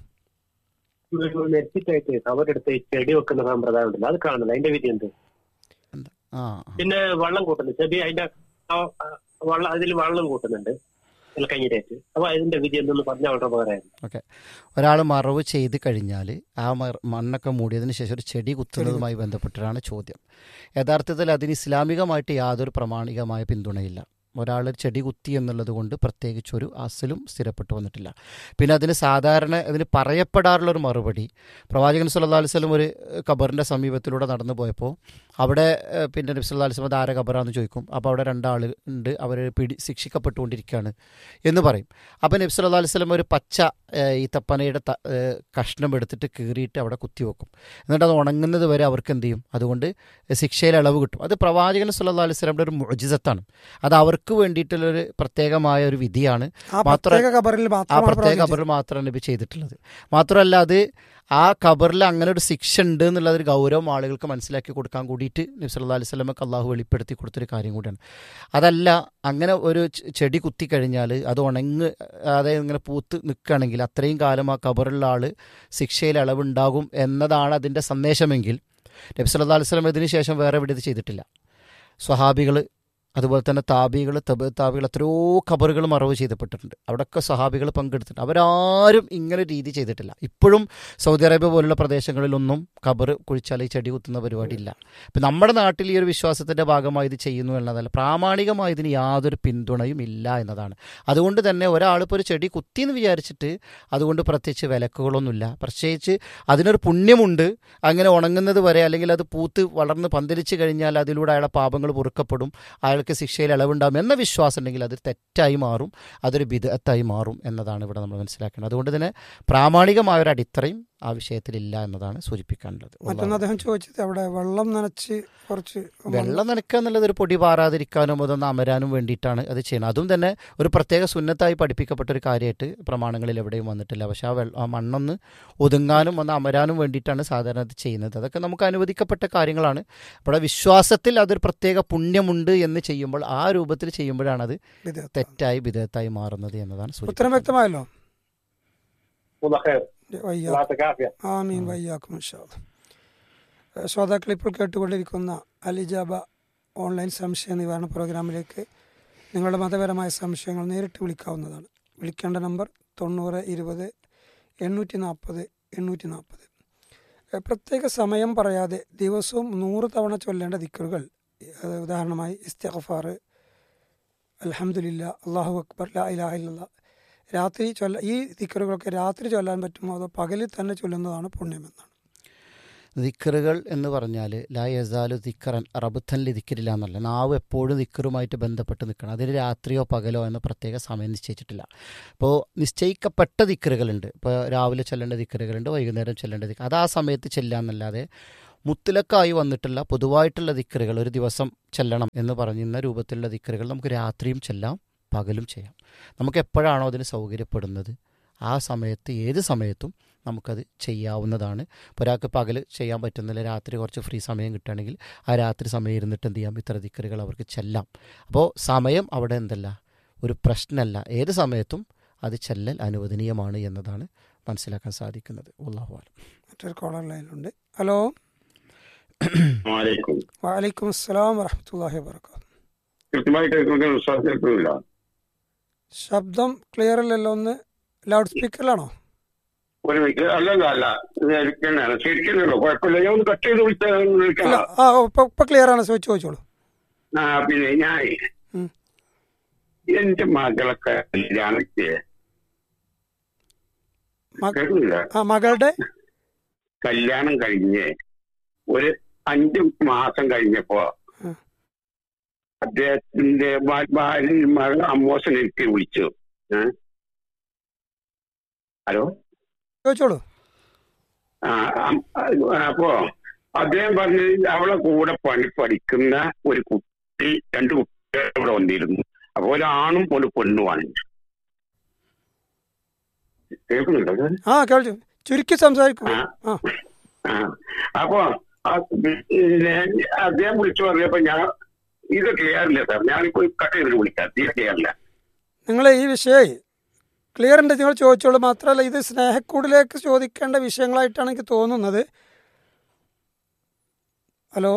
നെറ്റിട്ടായിട്ട് കവറെടുത്ത് ചെടി വെക്കുന്ന സമ്പ്രദായം ഉണ്ടല്ലോ അത് കാണില്ല അതിന്റെ വിധി എന്ത് എന്താ ആ ആ. പിന്നെ വെള്ളം കൂട്ടുന്നു ചെടി അതിന്റെ ആ, ആ, വെള്ളം അതിൽ വെള്ളം കൂട്ടുന്നുണ്ട് കഞ്ഞിരേറ്റ് അപ്പൊ അതിന്റെ വിധി എന്തെന്ന് പറഞ്ഞാൽ വളരെ ഉപകാരമായിരുന്നു ഒരാൾ മറവ് ചെയ്ത് കഴിഞ്ഞാൽ ആ മർ- മണ്ണൊക്കെ മൂടിയതിന് ശേഷം ഒരു ചെടി കുത്തുന്നതുമായി ബന്ധപ്പെട്ടിട്ടാണ് ചോദ്യം യഥാർത്ഥത്തിൽ അതിന് ഇസ്ലാമികമായിട്ട് യാതൊരു പ്രാമാണികമായ പിന്തുണയില്ല ഒരാൾ ചെടി കുത്തി എന്നുള്ളത് കൊണ്ട് പ്രത്യേകിച്ചൊരു അസലും സ്ഥിരപ്പെട്ടു വന്നിട്ടില്ല പിന്നെ അതിന് സാധാരണ അതിന് പറയപ്പെടാറുള്ളൊരു മറുപടി പ്രവാചകൻ സല്ലല്ലാഹു അലൈഹി വസല്ലം ഒരു ഏഹ്, ഖബറിൻ്റെ സമീപത്തിലൂടെ നടന്നു പോയപ്പോൾ അവിടെ ഏഹ്, പിന്നെ നബി സല്ലല്ലാഹു അലൈഹി വസല്ലം അത് ആരെ ഖബറാന്ന് ചോദിക്കും അപ്പോൾ അവിടെ രണ്ടാൾ ഉണ്ട് അവർ പിടി ശിക്ഷിക്കപ്പെട്ടുകൊണ്ടിരിക്കുകയാണ് എന്ന് പറയും അപ്പോൾ നബി സല്ലല്ലാഹു അലൈഹി വസല്ലം ഒരു പച്ച ഏഹ്, ഈ തപ്പനയുടെ ത- ഏഹ്, കഷ്ണം എടുത്തിട്ട് കീറിയിട്ട് അവിടെ കുത്തിവെക്കും എന്നിട്ട് അത് ഉണങ്ങുന്നത് വരെ അവർക്ക് എന്ത് ചെയ്യും അതുകൊണ്ട് ശിക്ഷയിൽ ഇളവ് കിട്ടും അത് പ്രവാചകൻ സല്ലല്ലാഹു അലൈഹി വസല്ലമയുടെ ഒരു മുഅ്ജിസത്താണ് അത് അവർക്ക് വേണ്ടിയിട്ടുള്ളൊരു പ്രത്യേകമായ ഒരു വിധിയാണ് ആ മാത്ര- പ്രത്യേക ഖബറിൽ ആ മാത്രമാണ് പ്രത്യേക പ്രവചിച്ചത്. ഖബറിൽ മാത്രമാണ് നബി ചെയ്തിട്ടുള്ളത് മാത്രമല്ല അത് ആ ഖബറിൽ അങ്ങനെ ഒരു ശിക്ഷ ഉണ്ട് എന്നുള്ളത് ഒരു ഗൗരവം ആളുകൾക്ക് മനസ്സിലാക്കി കൊടുക്കാൻ കൂടിയിട്ട് നബി സല്ലല്ലാഹു അലൈഹി വസല്ലമക്ക് അള്ളാഹു വെളിപ്പെടുത്തി കൊടുത്തൊരു കാര്യം കൂടിയാണ് അതല്ല അങ്ങനെ ഒരു ചെ- ചെടി കുത്തിക്കഴിഞ്ഞാൽ അത് ഉണങ്ങ് അതായത് ഇങ്ങനെ പൂത്ത് നിൽക്കുകയാണെങ്കിൽ അത്രയും കാലം ആ ഖബറുള്ള ആൾ ശിക്ഷയിൽ ഇളവുണ്ടാകും എന്നതാണ് അതിൻ്റെ സന്ദേശമെങ്കിൽ നബി സല്ലല്ലാഹു അലൈഹി വസല്ലം ഇതിന് ശേഷം വേറെ എവിടെ ഇത് ചെയ്തിട്ടില്ല സ്വഹാബികൾ അതുപോലെ തന്നെ താബികൾ തബ് താബികൾ എത്രയോ ഖബറുകൾ മറവ് ചെയ്തപ്പെട്ടിട്ടുണ്ട് അവിടെയൊക്കെ സഹാബികൾ പങ്കെടുത്തിട്ടുണ്ട് അവരാരും ഇങ്ങനെ രീതി ചെയ്തിട്ടില്ല ഇപ്പോഴും സൗദി അറേബ്യ പോലുള്ള പ്രദേശങ്ങളിലൊന്നും ഖബർ കുഴിച്ചാൽ ഈ ചെടി കുത്തുന്ന പരിപാടിയില്ല ഇപ്പം നമ്മുടെ നാട്ടിൽ ഈ ഒരു വിശ്വാസത്തിൻ്റെ ഭാഗമായി ഇത് ചെയ്യുന്നു എന്നതല്ല പ്രാമാണികമായി ഇതിന് യാതൊരു പിന്തുണയും ഇല്ല എന്നതാണ് അതുകൊണ്ട് തന്നെ ഒരാളിപ്പോൾ ഒരു ചെടി കുത്തി എന്ന് വിചാരിച്ചിട്ട് അതുകൊണ്ട് പ്രത്യേകിച്ച് വിലക്കുകളൊന്നുമില്ല പ്രത്യേകിച്ച് അതിനൊരു പുണ്യമുണ്ട് അങ്ങനെ ഉണങ്ങുന്നത് വരെ അല്ലെങ്കിൽ അത് പൂത്ത് വളർന്ന് പന്തലിച്ച് കഴിഞ്ഞാൽ അതിലൂടെ അയാളെ പാപങ്ങൾ പൊറുക്കപ്പെടും അയാൾക്ക് ശിക്ഷയിൽ ഇളവുണ്ടാകും എന്ന വിശ്വാസം ഉണ്ടെങ്കിൽ അത് തെറ്റായി മാറും അതൊരു ബിദത്തായി മാറും എന്നതാണ് ഇവിടെ നമ്മൾ മനസ്സിലാക്കേണ്ടത് അതുകൊണ്ട് തന്നെ പ്രാമാണികമായ ഒരു അടിത്തറയും ആ വിഷയത്തിലില്ല എന്നതാണ് സൂചിപ്പിക്കാനുള്ളത് മറ്റൊന്ന് അദ്ദേഹം ചോദിച്ചത് അവിടെ വെള്ളം നനച്ച് കുറച്ച് വെള്ളം നനക്കുക എന്നുള്ളത് ഒരു പൊടി പാറാതിരിക്കാനും അതൊന്ന് അമരാനും വേണ്ടിയിട്ടാണ് അത് ചെയ്യുന്നത് അതും തന്നെ ഒരു പ്രത്യേക സുന്നത്തായി പഠിപ്പിക്കപ്പെട്ട ഒരു കാര്യമായിട്ട് പ്രമാണങ്ങളിൽ എവിടെയും വന്നിട്ടില്ല പക്ഷെ ആ വെള്ള ആ മണ്ണൊന്ന് ഒതുങ്ങാനും ഒന്ന് അമരാനും വേണ്ടിയിട്ടാണ് സാധാരണ അത് ചെയ്യുന്നത് അതൊക്കെ നമുക്ക് അനുവദിക്കപ്പെട്ട കാര്യങ്ങളാണ് അവിടെ വിശ്വാസത്തിൽ അതൊരു പ്രത്യേക പുണ്യമുണ്ട് എന്ന് ചെയ്യുമ്പോൾ ആ രൂപത്തിൽ ചെയ്യുമ്പോഴാണ് അത് വിധേയത്വം. തെറ്റായി വിധേയത്തായി മാറുന്നത് എന്നതാണ് ഉത്തരം സൂചിപ്പിക്കുന്നത് വ്യക്തമായല്ലോ മുബഹർ വയ്യാ യഥാർത്ഥ കാഫിയ ആമീൻ വയ്യാക്കും ഇൻഷാല്ലാ. ഏഹ് ശ്രോതാക്കൾ ഇപ്പോൾ കേട്ടുകൊണ്ടിരിക്കുന്ന അലിജാബ ഓൺലൈൻ സംശയ നിവാരണ പ്രോഗ്രാമിലേക്ക് നിങ്ങളുടെ മതപരമായ സംശയങ്ങൾ നേരിട്ട് വിളിക്കാവുന്നതാണ് വിളിക്കേണ്ട നമ്പർ തൊണ്ണൂറ് ഇരുപത് എണ്ണൂറ്റി നാൽപ്പത് എണ്ണൂറ്റി നാൽപ്പത് പ്രത്യേക സമയം പറയാതെ ദിവസവും നൂറ് തവണ ചൊല്ലേണ്ട ദിക്കറുകൾ ഏഹ് ഉദാഹരണമായി ഇസ്തിഗ്ഫാർ അൽഹംദുലില്ല അള്ളാഹു അക്ബർ ലാ ഇലാഹ ഇല്ലല്ലാ രാത്രി ചൊല്ല ഈ ദിക്കറുകളൊക്കെ രാത്രി ചൊല്ലാൻ പറ്റുമോ അതോ പകലിൽ തന്നെ ചൊല്ലുന്നതാണ് പുണ്യമെന്നാണ് ദിക്കറുകൾ എന്ന് പറഞ്ഞാൽ ലാ യസാലു ദിക്കറൻ റബുത്തല്ലി ദിക്കരില്ല എന്നല്ല നാവ് എപ്പോഴും ദിക്കറുമായിട്ട് ബന്ധപ്പെട്ട് നിൽക്കണം അതിന് രാത്രിയോ പകലോ എന്ന് പ്രത്യേക സമയം നിശ്ചയിച്ചിട്ടില്ല ഇപ്പോൾ നിശ്ചയിക്കപ്പെട്ട ദിക്കറുകളുണ്ട് ഇപ്പോൾ രാവിലെ ചെല്ലേണ്ട ദിക്കറുകളുണ്ട് വൈകുന്നേരം ചെല്ലേണ്ട ദിക്കർ അത് ആ സമയത്ത് ചെല്ലാന്നല്ലാതെ മുത്തലക്കായി വന്നിട്ടുള്ള പൊതുവായിട്ടുള്ള ദിക്കറുകൾ ഒരു ദിവസം ചെല്ലണം എന്ന് പറയുന്ന രൂപത്തിലുള്ള ദിക്കറുകൾ നമുക്ക് രാത്രിയും ചെല്ലാം പകലും ചെയ്യാം നമുക്ക് എപ്പോഴാണോ അതിന് സൗകര്യപ്പെടുന്നത് ആ സമയത്ത് ഏത് സമയത്തും നമുക്കത് ചെയ്യാവുന്നതാണ് ഇപ്പോൾ ഒരാൾക്ക് പകൽ ചെയ്യാൻ പറ്റുന്നില്ല രാത്രി കുറച്ച് ഫ്രീ സമയം കിട്ടുകയാണെങ്കിൽ ആ രാത്രി സമയം ഇരുന്നിട്ട് എന്ത് ചെയ്യാം ഇത്ര ദിക്കറുകൾ അവർക്ക് ചെല്ലാം അപ്പോൾ സമയം അവിടെ എന്തല്ല ഒരു പ്രശ്നമല്ല ഏത് സമയത്തും അത് ചെല്ലൽ അനുവദനീയമാണ് എന്നതാണ് മനസ്സിലാക്കാൻ സാധിക്കുന്നത് അള്ളാഹു ആലം മറ്റൊരു കോളർ ലൈനിലുണ്ട് ഹലോ വാലേക്കും വലൈക്കും അസ്സലാം വറഹമത്തല്ലാഹി വാബർക്കാത്തു കൃത്യമായി കേൾക്കുന്ന വിശ്വാസം കേൾക്കുന്നില്ല ശബ്ദം ക്ലിയർ അല്ലല്ലോ ഒന്ന് ലൗഡ് സ്പീക്കറിലാണോ ഒരു മിനിറ്റ് അല്ലല്ല അല്ല ഇത് എനിക്കെന്നാണ് ശരിക്കുന്നുള്ളൂ കുഴപ്പമില്ല ഞാൻ ഒന്ന് കട്ട് ചെയ്ത് വിളിച്ചാൽ അല്ല വിളിക്കാം ആ ഇപ്പൊ ഇപ്പൊ ക്ലിയർ ആണ് ചോദിച്ചു ചോദിച്ചോളൂ ആ പിന്നെ ഞാൻ ഉം. എന്റെ മകളൊക്കെ കല്യാണക്ക് മ- കേൾക്കുന്നില്ല ആ മകളുടെ കല്യാണം കഴിഞ്ഞ് ഒരു അഞ്ചു മാസം കഴിഞ്ഞപ്പോ ഉം. അദ്ദേഹത്തിന്റെ ഭാ- ഭാര്യ മകൾ അമ്മോസൻ എനിക്ക് വിളിച്ചു ഏ? ഹലോ ചോദിച്ചോളൂ ആ, അം- അപ്പോ അദ്ദേഹം പറഞ്ഞു അവളെ കൂടെ പണി പഠിക്കുന്ന ഒരു കുട്ടി രണ്ട് കുട്ടികൾ ഇവിടെ വന്നിരുന്നു അപ്പൊ ഒരാണും ഒരു പെണ്ണുമാണ് കേൾക്കുന്നുണ്ടോ ഇത്? ആ കേൾച്ചു ചുരുക്കി സംസാരിക്കൂ ആ ആ ആ അപ്പോ ആ, പിന്നെ അദ്ദേഹം വിളിച്ചു പറഞ്ഞപ്പോ ഞാൻ ഇത് ക്ലിയർ ഇല്ല സാർ ഞാനിപ്പോ കട്ട് ചെയ്തിട്ട് വിളിക്കാം തീരെ ക്ലിയർ ഇല്ല നിങ്ങൾ ഈ വിഷയം ക്ലിയർ ഉണ്ട് നിങ്ങൾ ചോദിച്ചോളൂ മാത്രമല്ല ഇത് സ്നേഹക്കൂടിലേക്ക് ചോദിക്കേണ്ട വിഷയങ്ങളായിട്ടാണ് എനിക്ക് തോന്നുന്നത് ഹലോ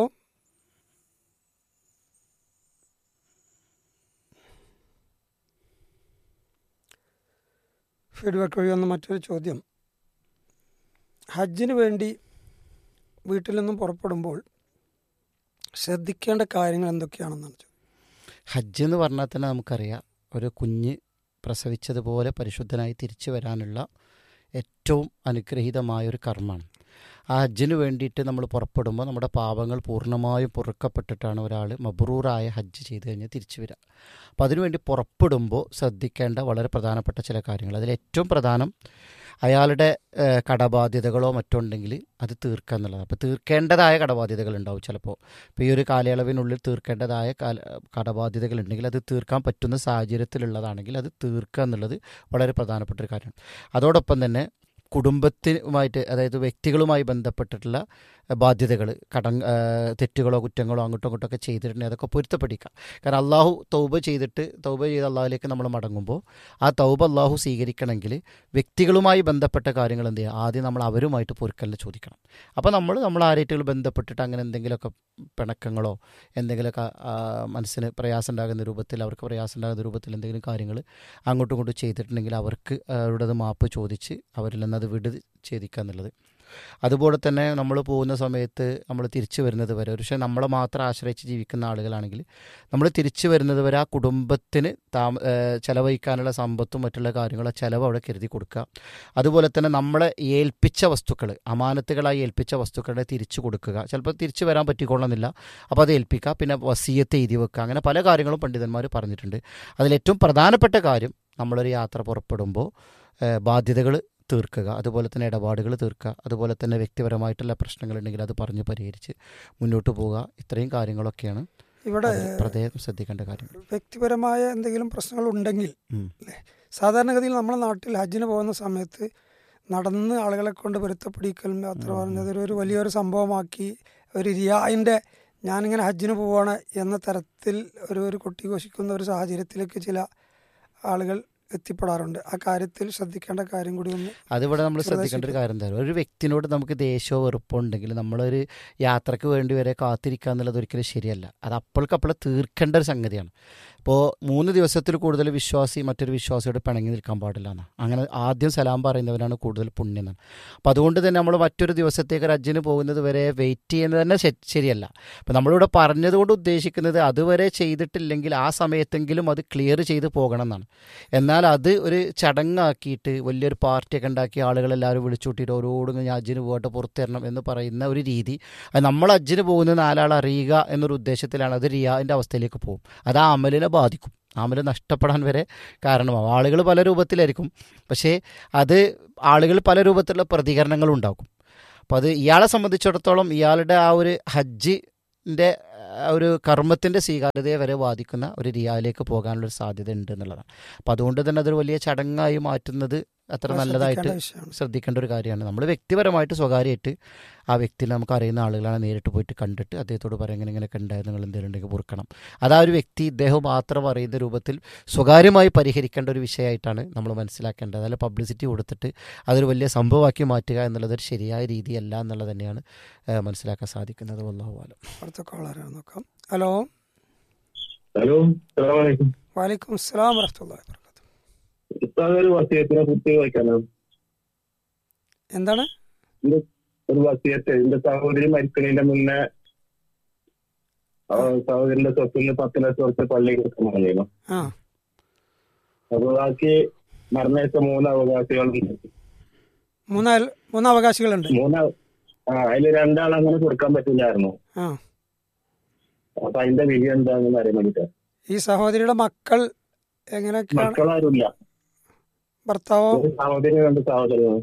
ഫീഡ്ബാക്ക് വഴി വന്ന മറ്റൊരു ചോദ്യം ഹജ്ജിന് വേണ്ടി വീട്ടിൽ നിന്നും പുറപ്പെടുമ്പോൾ ശ്രദ്ധിക്കേണ്ട കാര്യങ്ങൾ എന്തൊക്കെയാണെന്നാണ് ചോദ്യം ഹജ്ജ് എന്ന് പറഞ്ഞാൽ തന്നെ നമുക്കറിയാം ഒരു കുഞ്ഞ് പ്രസവിച്ചതുപോലെ പരിശുദ്ധനായി തിരിച്ചു വരാനുള്ള ഏറ്റവും അനുഗ്രഹീതമായ ഒരു കർമ്മമാണ് ആ ഹജ്ജിന് വേണ്ടിയിട്ട് നമ്മൾ പുറപ്പെടുമ്പോൾ നമ്മുടെ പാപങ്ങൾ പൂർണ്ണമായും പൊറുക്കപ്പെട്ടിട്ടാണ് ഒരാൾ മബ്രൂറായ ഹജ്ജ് ചെയ്ത് കഴിഞ്ഞാൽ തിരിച്ചു വരിക അപ്പോൾ അതിനുവേണ്ടി പുറപ്പെടുമ്പോൾ ശ്രദ്ധിക്കേണ്ട വളരെ പ്രധാനപ്പെട്ട ചില കാര്യങ്ങൾ അതിൽ ഏറ്റവും പ്രധാനം അയാളുടെ ഏഹ്, കടബാധ്യതകളോ മറ്റോ ഉണ്ടെങ്കിൽ അത് തീർക്കുക എന്നുള്ളതാണ് അപ്പോൾ തീർക്കേണ്ടതായ കടബാധ്യതകൾ ഉണ്ടാവും ചിലപ്പോൾ ഇപ്പോൾ ഈ ഒരു കാലയളവിനുള്ളിൽ തീർക്കേണ്ടതായ കാല കടബാധ്യതകൾ ഉണ്ടെങ്കിൽ അത് തീർക്കാൻ പറ്റുന്ന സാഹചര്യത്തിലുള്ളതാണെങ്കിൽ അത് തീർക്കുക എന്നുള്ളത് വളരെ പ്രധാനപ്പെട്ട ഒരു കാര്യമാണ് അതോടൊപ്പം തന്നെ കുടുംബത്തിനുമായിട്ട് അതായത് വ്യക്തികളുമായി ബന്ധപ്പെട്ടിട്ടുള്ള ബാധ്യതകൾ കടം ആ, തെറ്റുകളോ കുറ്റങ്ങളോ അങ്ങോട്ടും ഇങ്ങോട്ടും ഒക്കെ ചെയ്തിട്ടുണ്ടെങ്കിൽ അതൊക്കെ പൊരുത്തപ്പെടിക്കാം കാരണം അള്ളാഹു തൗബ ചെയ്തിട്ട് തൗബ ചെയ്ത് അള്ളാഹുലേക്ക് നമ്മൾ മടങ്ങുമ്പോൾ ആ തൗബ അള്ളാഹു സ്വീകരിക്കണമെങ്കിൽ വ്യക്തികളുമായി ബന്ധപ്പെട്ട കാര്യങ്ങൾ എന്ത് ചെയ്യുക ആദ്യം നമ്മൾ അവരുമായിട്ട് പൊരുക്കലിന് ചോദിക്കണം അപ്പോൾ നമ്മൾ നമ്മൾ ആരായിട്ടും ബന്ധപ്പെട്ടിട്ട് അങ്ങനെ എന്തെങ്കിലുമൊക്കെ പിണക്കങ്ങളോ എന്തെങ്കിലുമൊക്കെ ആ, മനസ്സിന് പ്രയാസം ഉണ്ടാകുന്ന രൂപത്തിൽ അവർക്ക് പ്രയാസം ഉണ്ടാകുന്ന രൂപത്തിൽ എന്തെങ്കിലും കാര്യങ്ങൾ അങ്ങോട്ടും ഇങ്ങോട്ടും ചെയ്തിട്ടുണ്ടെങ്കിൽ അവർക്ക് അവരുടേത് മാപ്പ് ചോദിച്ച് അവരിൽ നിന്ന് അത് വിട് ഛേദിക്കുക എന്നുള്ളത് അതുപോലെ തന്നെ നമ്മൾ പോകുന്ന സമയത്ത് നമ്മൾ തിരിച്ചു വരുന്നത് വരെ ഒരു പക്ഷേ നമ്മളെ മാത്രം ആശ്രയിച്ച് ജീവിക്കുന്ന ആളുകളാണെങ്കിൽ നമ്മൾ തിരിച്ചു വരുന്നത് വരെ ആ കുടുംബത്തിന് താമ ഏഹ് ചെലവഴിക്കാനുള്ള സമ്പത്തും മറ്റുള്ള കാര്യങ്ങളും ചിലവ് അവിടെ കരുതി കൊടുക്കുക അതുപോലെ തന്നെ നമ്മളെ ഏൽപ്പിച്ച വസ്തുക്കൾ അമാനത്തുകളായി ഏൽപ്പിച്ച വസ്തുക്കളെ തിരിച്ചു കൊടുക്കുക ചിലപ്പോൾ തിരിച്ചു വരാൻ പറ്റിക്കൊള്ളുന്നില്ല അപ്പോൾ അത് ഏൽപ്പിക്കുക പിന്നെ വസീയത്തെ എഴുതി വെക്കുക അങ്ങനെ പല കാര്യങ്ങളും പണ്ഡിതന്മാർ പറഞ്ഞിട്ടുണ്ട് അതിലേറ്റവും പ്രധാനപ്പെട്ട കാര്യം നമ്മളൊരു യാത്ര പുറപ്പെടുമ്പോൾ ബാധ്യതകൾ തീർക്കുക അതുപോലെ തന്നെ ഇടപാടുകൾ തീർക്കുക അതുപോലെ തന്നെ വ്യക്തിപരമായിട്ടുള്ള പ്രശ്നങ്ങളുണ്ടെങ്കിൽ അത് പറഞ്ഞ് പരിഹരിച്ച് മുന്നോട്ട് പോവുക ഇത്രയും കാര്യങ്ങളൊക്കെയാണ് ഇവിടെ അതിൽ പ്രത്യേകം ശ്രദ്ധിക്കേണ്ട കാര്യങ്ങൾ വ്യക്തിപരമായ എന്തെങ്കിലും പ്രശ്നങ്ങൾ ഉണ്ടെങ്കിൽ ഉം. അല്ലേ സാധാരണഗതിയിൽ നമ്മുടെ നാട്ടിൽ ഹജ്ജിന് പോകുന്ന സമയത്ത് നടന്ന് ആളുകളെ കൊണ്ട് പൊരുത്തപ്പെടിക്കൽ അത്ര പറഞ്ഞത് ഒരു- ഒരു വലിയൊരു സംഭവമാക്കി ഒരു റിയായിൻ്റെ ഞാനിങ്ങനെ ഹജ്ജിന് പോവാണ് എന്ന തരത്തിൽ ഒരു ഒരു കൊട്ടി ഘോഷിക്കുന്ന ഒരു സാഹചര്യത്തിലേക്ക് ചില ആളുകൾ എത്തിപ്പെടാറുണ്ട് ആ കാര്യത്തിൽ ശ്രദ്ധിക്കേണ്ട കാര്യം കൂടി ഒന്ന് അതിവിടെ നമ്മൾ ചെറുതായി ശ്രദ്ധിക്കേണ്ട ഒരു കാര്യം എന്താ ഒരു വ്യക്തിനോട് നമുക്ക് ദേഷ്യമോ വെറുപ്പോ ഉണ്ടെങ്കിൽ നമ്മളൊരു യാത്രക്ക് വേണ്ടി വരെ കാത്തിരിക്കുക എന്നുള്ളത് ഒരിക്കലും ശരിയല്ല അത് അപ്പോൾക്കപ്പോൾ തീർക്കേണ്ട ഒരു സംഗതിയാണ് ഇപ്പോൾ മൂന്ന് ദിവസത്തിൽ കൂടുതൽ വിശ്വാസി മറ്റൊരു വിശ്വാസിയോട് പിണങ്ങി നിൽക്കാൻ പാടില്ല എന്നാണ് അങ്ങനെ ആദ്യം സലാം പറയുന്നവരാണ് കൂടുതൽ പുണ്യം എന്നാണ് അപ്പോൾ അതുകൊണ്ട് തന്നെ നമ്മൾ മറ്റൊരു ദിവസത്തേക്ക് ഒരു ഹജ്ജിന് പോകുന്നത് വരെ വെയിറ്റ് ചെയ്യുന്നത് തന്നെ ശ- ശരിയല്ല അപ്പോൾ നമ്മളിവിടെ പറഞ്ഞതുകൊണ്ട് ഉദ്ദേശിക്കുന്നത് അതുവരെ ചെയ്തിട്ടില്ലെങ്കിൽ ആ സമയത്തെങ്കിലും അത് ക്ലിയർ ചെയ്ത് പോകണം എന്നാണ് എന്നാൽ അത് ഒരു ചടങ്ങാക്കിയിട്ട് വലിയൊരു പാർട്ടിയൊക്കെ ഉണ്ടാക്കി ആളുകളെല്ലാവരും വിളിച്ചുകൂട്ടിയിട്ട് ഓരോടും ഞാൻ അജ്ജിന് പോയിട്ട് പുറത്തിരണം എന്ന് പറയുന്ന ഒരു രീതി അത് നമ്മൾ അജ്ജിന് പോകുന്ന നാലാൾ അറിയുക എന്നൊരു ഉദ്ദേശത്തിലാണ് അത് റിയാൻ്റെ അവസ്ഥയിലേക്ക് പോകും അത് ആ അമലിനെ ബാധിക്കും ആ അമല് നഷ്ടപ്പെടാൻ വരെ കാരണമാവും ആളുകൾ പല രൂപത്തിലായിരിക്കും പക്ഷേ അത് ആളുകൾ പല രൂപത്തിലുള്ള പ്രതികരണങ്ങളും ഉണ്ടാക്കും അപ്പോൾ അത് ഇയാളെ സംബന്ധിച്ചിടത്തോളം ഇയാളുടെ ആ ഒരു ഹജ്ജിൻ്റെ ഒരു കർമ്മത്തിൻ്റെ സ്വീകാര്യതയെ വരെ ബാധിക്കുന്ന ഒരു റിയായിലേക്ക് പോകാനുള്ളൊരു സാധ്യത ഉണ്ട് എന്നുള്ളതാണ് അപ്പോൾ അതുകൊണ്ട് തന്നെ അതൊരു വലിയ ചടങ്ങായി മാറ്റുന്നത് അത്ര നല്ലതായിട്ട് ശ്രദ്ധിക്കേണ്ട വിഷയമാണ് ശ്രദ്ധിക്കേണ്ട ഒരു കാര്യമാണ് നമ്മൾ വ്യക്തിപരമായിട്ട് സ്വകാര്യമായിട്ട് ആ വ്യക്തിനെ നമുക്ക് അറിയുന്ന ആളുകളാണ് നേരിട്ട് പോയിട്ട് കണ്ടിട്ട് അദ്ദേഹത്തോട് പറയാം ഇങ്ങനെ ഇങ്ങനെയൊക്കെ ഉണ്ടായത് നിങ്ങൾ എന്തെങ്കിലും ഉണ്ടെങ്കിൽ പൊറുക്കണം അത് ആ ഒരു വ്യക്തി ഇദ്ദേഹം മാത്രം അറിയുന്ന രൂപത്തിൽ സ്വകാര്യമായി പരിഹരിക്കേണ്ട ഒരു വിഷയമായിട്ടാണ് നമ്മൾ മനസ്സിലാക്കേണ്ടത് അതല്ല പബ്ലിസിറ്റി കൊടുത്തിട്ട് അതൊരു വലിയ സംഭവമാക്കി മാറ്റുക എന്നുള്ളത് ഒരു ശരിയായ രീതിയല്ല എന്നുള്ളത് തന്നെയാണ് ഏഹ്, മനസ്സിലാക്കാൻ സാധിക്കുന്നത് വല്ലാഹുവാലം അടുത്ത കോളറാണ് നോക്കാം ഹലോ ഹലോ അസ്സലാമലൈക്കും വാലിക്കും അസ്സലാം വറഹ്മത്തുള്ളാഹി വബറകാതുഹു ഉസ്താദ് ഒരു വസിയത്തിനെ കുറിച്ച് ചോദിക്കാനാണ് എന്താണ് ഒരു വസിയത്ത് എന്റെ സഹോദരി മരിക്കുന്നതിന്റെ മുന്നേ ആ സഹോദരിന്റെ സ്വത്തിന് പത്ത് ലക്ഷം ഉറുപ്പ് പള്ളി കൊടുക്കാൻ പറഞ്ഞിരുന്നു ആ അപ്പൊ ബാക്കി മരണേറ്റ മൂന്ന് അവകാശികളുണ്ട് മൂന്ന് മൂന്ന് അവകാശികളുണ്ട് മൂന്ന് ആ അതില് രണ്ടാൾ അങ്ങനെ കൊടുക്കാൻ പറ്റില്ലായിരുന്നു ആ അപ്പൊ അതിന്റെ വിധി എന്താണെന്ന് അറിയാൻ വേണ്ടിട്ട് ഈ സഹോദരിയുടെ മക്കൾ എങ്ങനെയൊക്കെയാണ് മക്കളാരുമില്ല ഭർത്താവോ ഒരു സഹോദരി രണ്ട് സഹോദരനും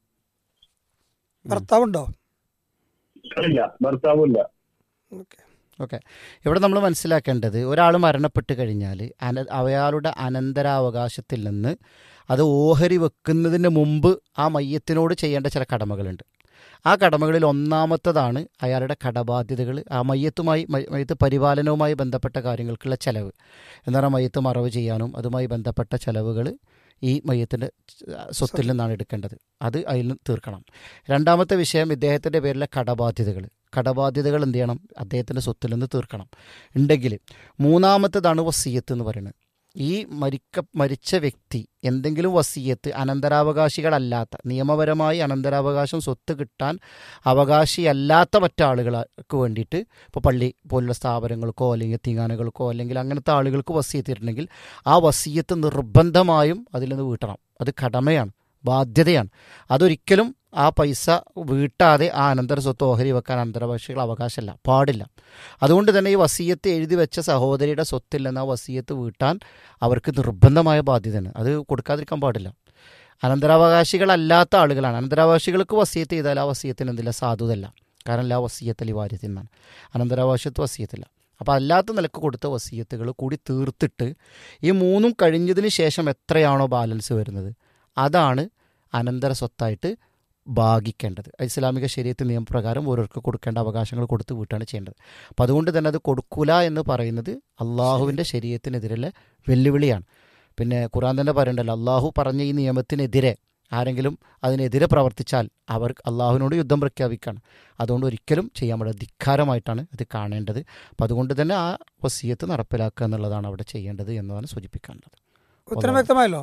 ഭർത്താവുണ്ടോ മക്കളില്ല ഭർത്താവുമില്ല ഓക്കെ ഓക്കെ ഇവിടെ നമ്മൾ മനസ്സിലാക്കേണ്ടത് ഒരാൾ മരണപ്പെട്ട് കഴിഞ്ഞാൽ അന അയാളുടെ അനന്തരാവകാശത്തിൽ നിന്ന് അത് ഓഹരി വെക്കുന്നതിന് മുമ്പ് ആ മയ്യത്തിനോട് ചെയ്യേണ്ട ചില കടമകളുണ്ട് ആ കടമകളിൽ ഒന്നാമത്തതാണ് അയാളുടെ കടബാധ്യതകൾ ആ മയ്യത്തുമായി മയ്- മയ്യത്ത് പരിപാലനവുമായി ബന്ധപ്പെട്ട കാര്യങ്ങൾക്കുള്ള ചെലവ് എന്ന് പറഞ്ഞാൽ മയ്യത്ത് മറവ് ചെയ്യാനും അതുമായി ബന്ധപ്പെട്ട ചെലവുകൾ ഈ മയ്യത്തിൻ്റെ സ്വത്തിൽ നിന്നാണ് എടുക്കേണ്ടത് അത് അതിൽ നിന്ന് തീർക്കണം രണ്ടാമത്തെ വിഷയം ഇദ്ദേഹത്തിൻ്റെ പേരിലെ കടബാധ്യതകൾ കടബാധ്യതകൾ എന്ത് ചെയ്യണം അദ്ദേഹത്തിൻ്റെ സ്വത്തിൽ നിന്ന് തീർക്കണം ഉണ്ടെങ്കിൽ മൂന്നാമത്തേതാണ് വസീയത്ത് എന്ന് പറയുന്നത് ഈ മരിക്ക മരിച്ച വ്യക്തി എന്തെങ്കിലും വസീയത്ത് അനന്തരാവകാശികളല്ലാത്ത നിയമപരമായി അനന്തരാവകാശം സ്വത്ത് കിട്ടാൻ അവകാശിയല്ലാത്ത മറ്റാളുകൾക്ക് വേണ്ടിയിട്ട് ഇപ്പോൾ പള്ളി പോലുള്ള സ്ഥാപനങ്ങൾക്കോ അല്ലെങ്കിൽ തീങ്ങാനകൾക്കോ അല്ലെങ്കിൽ അങ്ങനത്തെ ആളുകൾക്ക് വസീയത്തിട്ടുണ്ടെങ്കിൽ ആ വസീയത്ത് നിർബന്ധമായും അതിൽ നിന്ന് വീട്ടണം അത് കടമയാണ് ബാധ്യതയാണ് അതൊരിക്കലും ആ പൈസ വീട്ടാതെ ആ അനന്തര സ്വത്ത് ഓഹരി വെക്കാൻ അനന്തരാവകാശികൾ അവകാശമല്ല പാടില്ല അതുകൊണ്ട് തന്നെ ഈ വസീയത്ത് എഴുതി വെച്ച സഹോദരിയുടെ സ്വത്തിൽ നിന്ന് ആ വസീയത്ത് വീട്ടാൻ അവർക്ക് നിർബന്ധമായ ബാധ്യതയാണ് അത് കൊടുക്കാതിരിക്കാൻ പാടില്ല അനന്തരാവകാശികളല്ലാത്ത ആളുകളാണ് അനന്തരാവകാശികൾക്ക് വസീയത്ത് ചെയ്താൽ ആ വസീയത്തിന് എന്തില്ല സാധുതല്ല കാരണം ലാ വസീയത്തലി വാര്യത്തിനാണ് അനന്തരാവകാശത്ത് വസീയത്തില്ല അപ്പോൾ അല്ലാത്ത നിലക്ക് കൊടുത്ത വസീയത്തുകൾ കൂടി തീർത്തിട്ട് ഈ മൂന്നും കഴിഞ്ഞതിന് ശേഷം എത്രയാണോ ബാലൻസ് വരുന്നത് അതാണ് അനന്തര സ്വത്തായിട്ട് ഭാഗിക്കേണ്ടത് ഇസ്ലാമിക ശരീരത്ത് നിയമപ്രകാരം ഓരോർക്ക് കൊടുക്കേണ്ട അവകാശങ്ങൾ കൊടുത്ത് വീട്ടാണ് ചെയ്യേണ്ടത് അപ്പം അതുകൊണ്ട് തന്നെ അത് കൊടുക്കൂല എന്ന് പറയുന്നത് അള്ളാഹുവിൻ്റെ ശരീരത്തിനെതിരെ വെല്ലുവിളിയാണ് പിന്നെ ഖുറാൻ തന്നെ പറയണ്ടല്ലോ അള്ളാഹു പറഞ്ഞ ഈ നിയമത്തിനെതിരെ ആരെങ്കിലും അതിനെതിരെ പ്രവർത്തിച്ചാൽ അവർ അള്ളാഹുവിനോട് യുദ്ധം പ്രഖ്യാപിക്കുകയാണ് അതുകൊണ്ട് ഒരിക്കലും ചെയ്യാൻ പാടില്ല ധിക്കാരമായിട്ടാണ് ഇത് കാണേണ്ടത് അപ്പം അതുകൊണ്ട് തന്നെ ആ വസീയത്ത് നടപ്പിലാക്കുക എന്നുള്ളതാണ് അവിടെ ചെയ്യേണ്ടത് എന്നതാണ് സൂചിപ്പിക്കേണ്ടത് ഉത്തരം വ്യക്തമായല്ലോ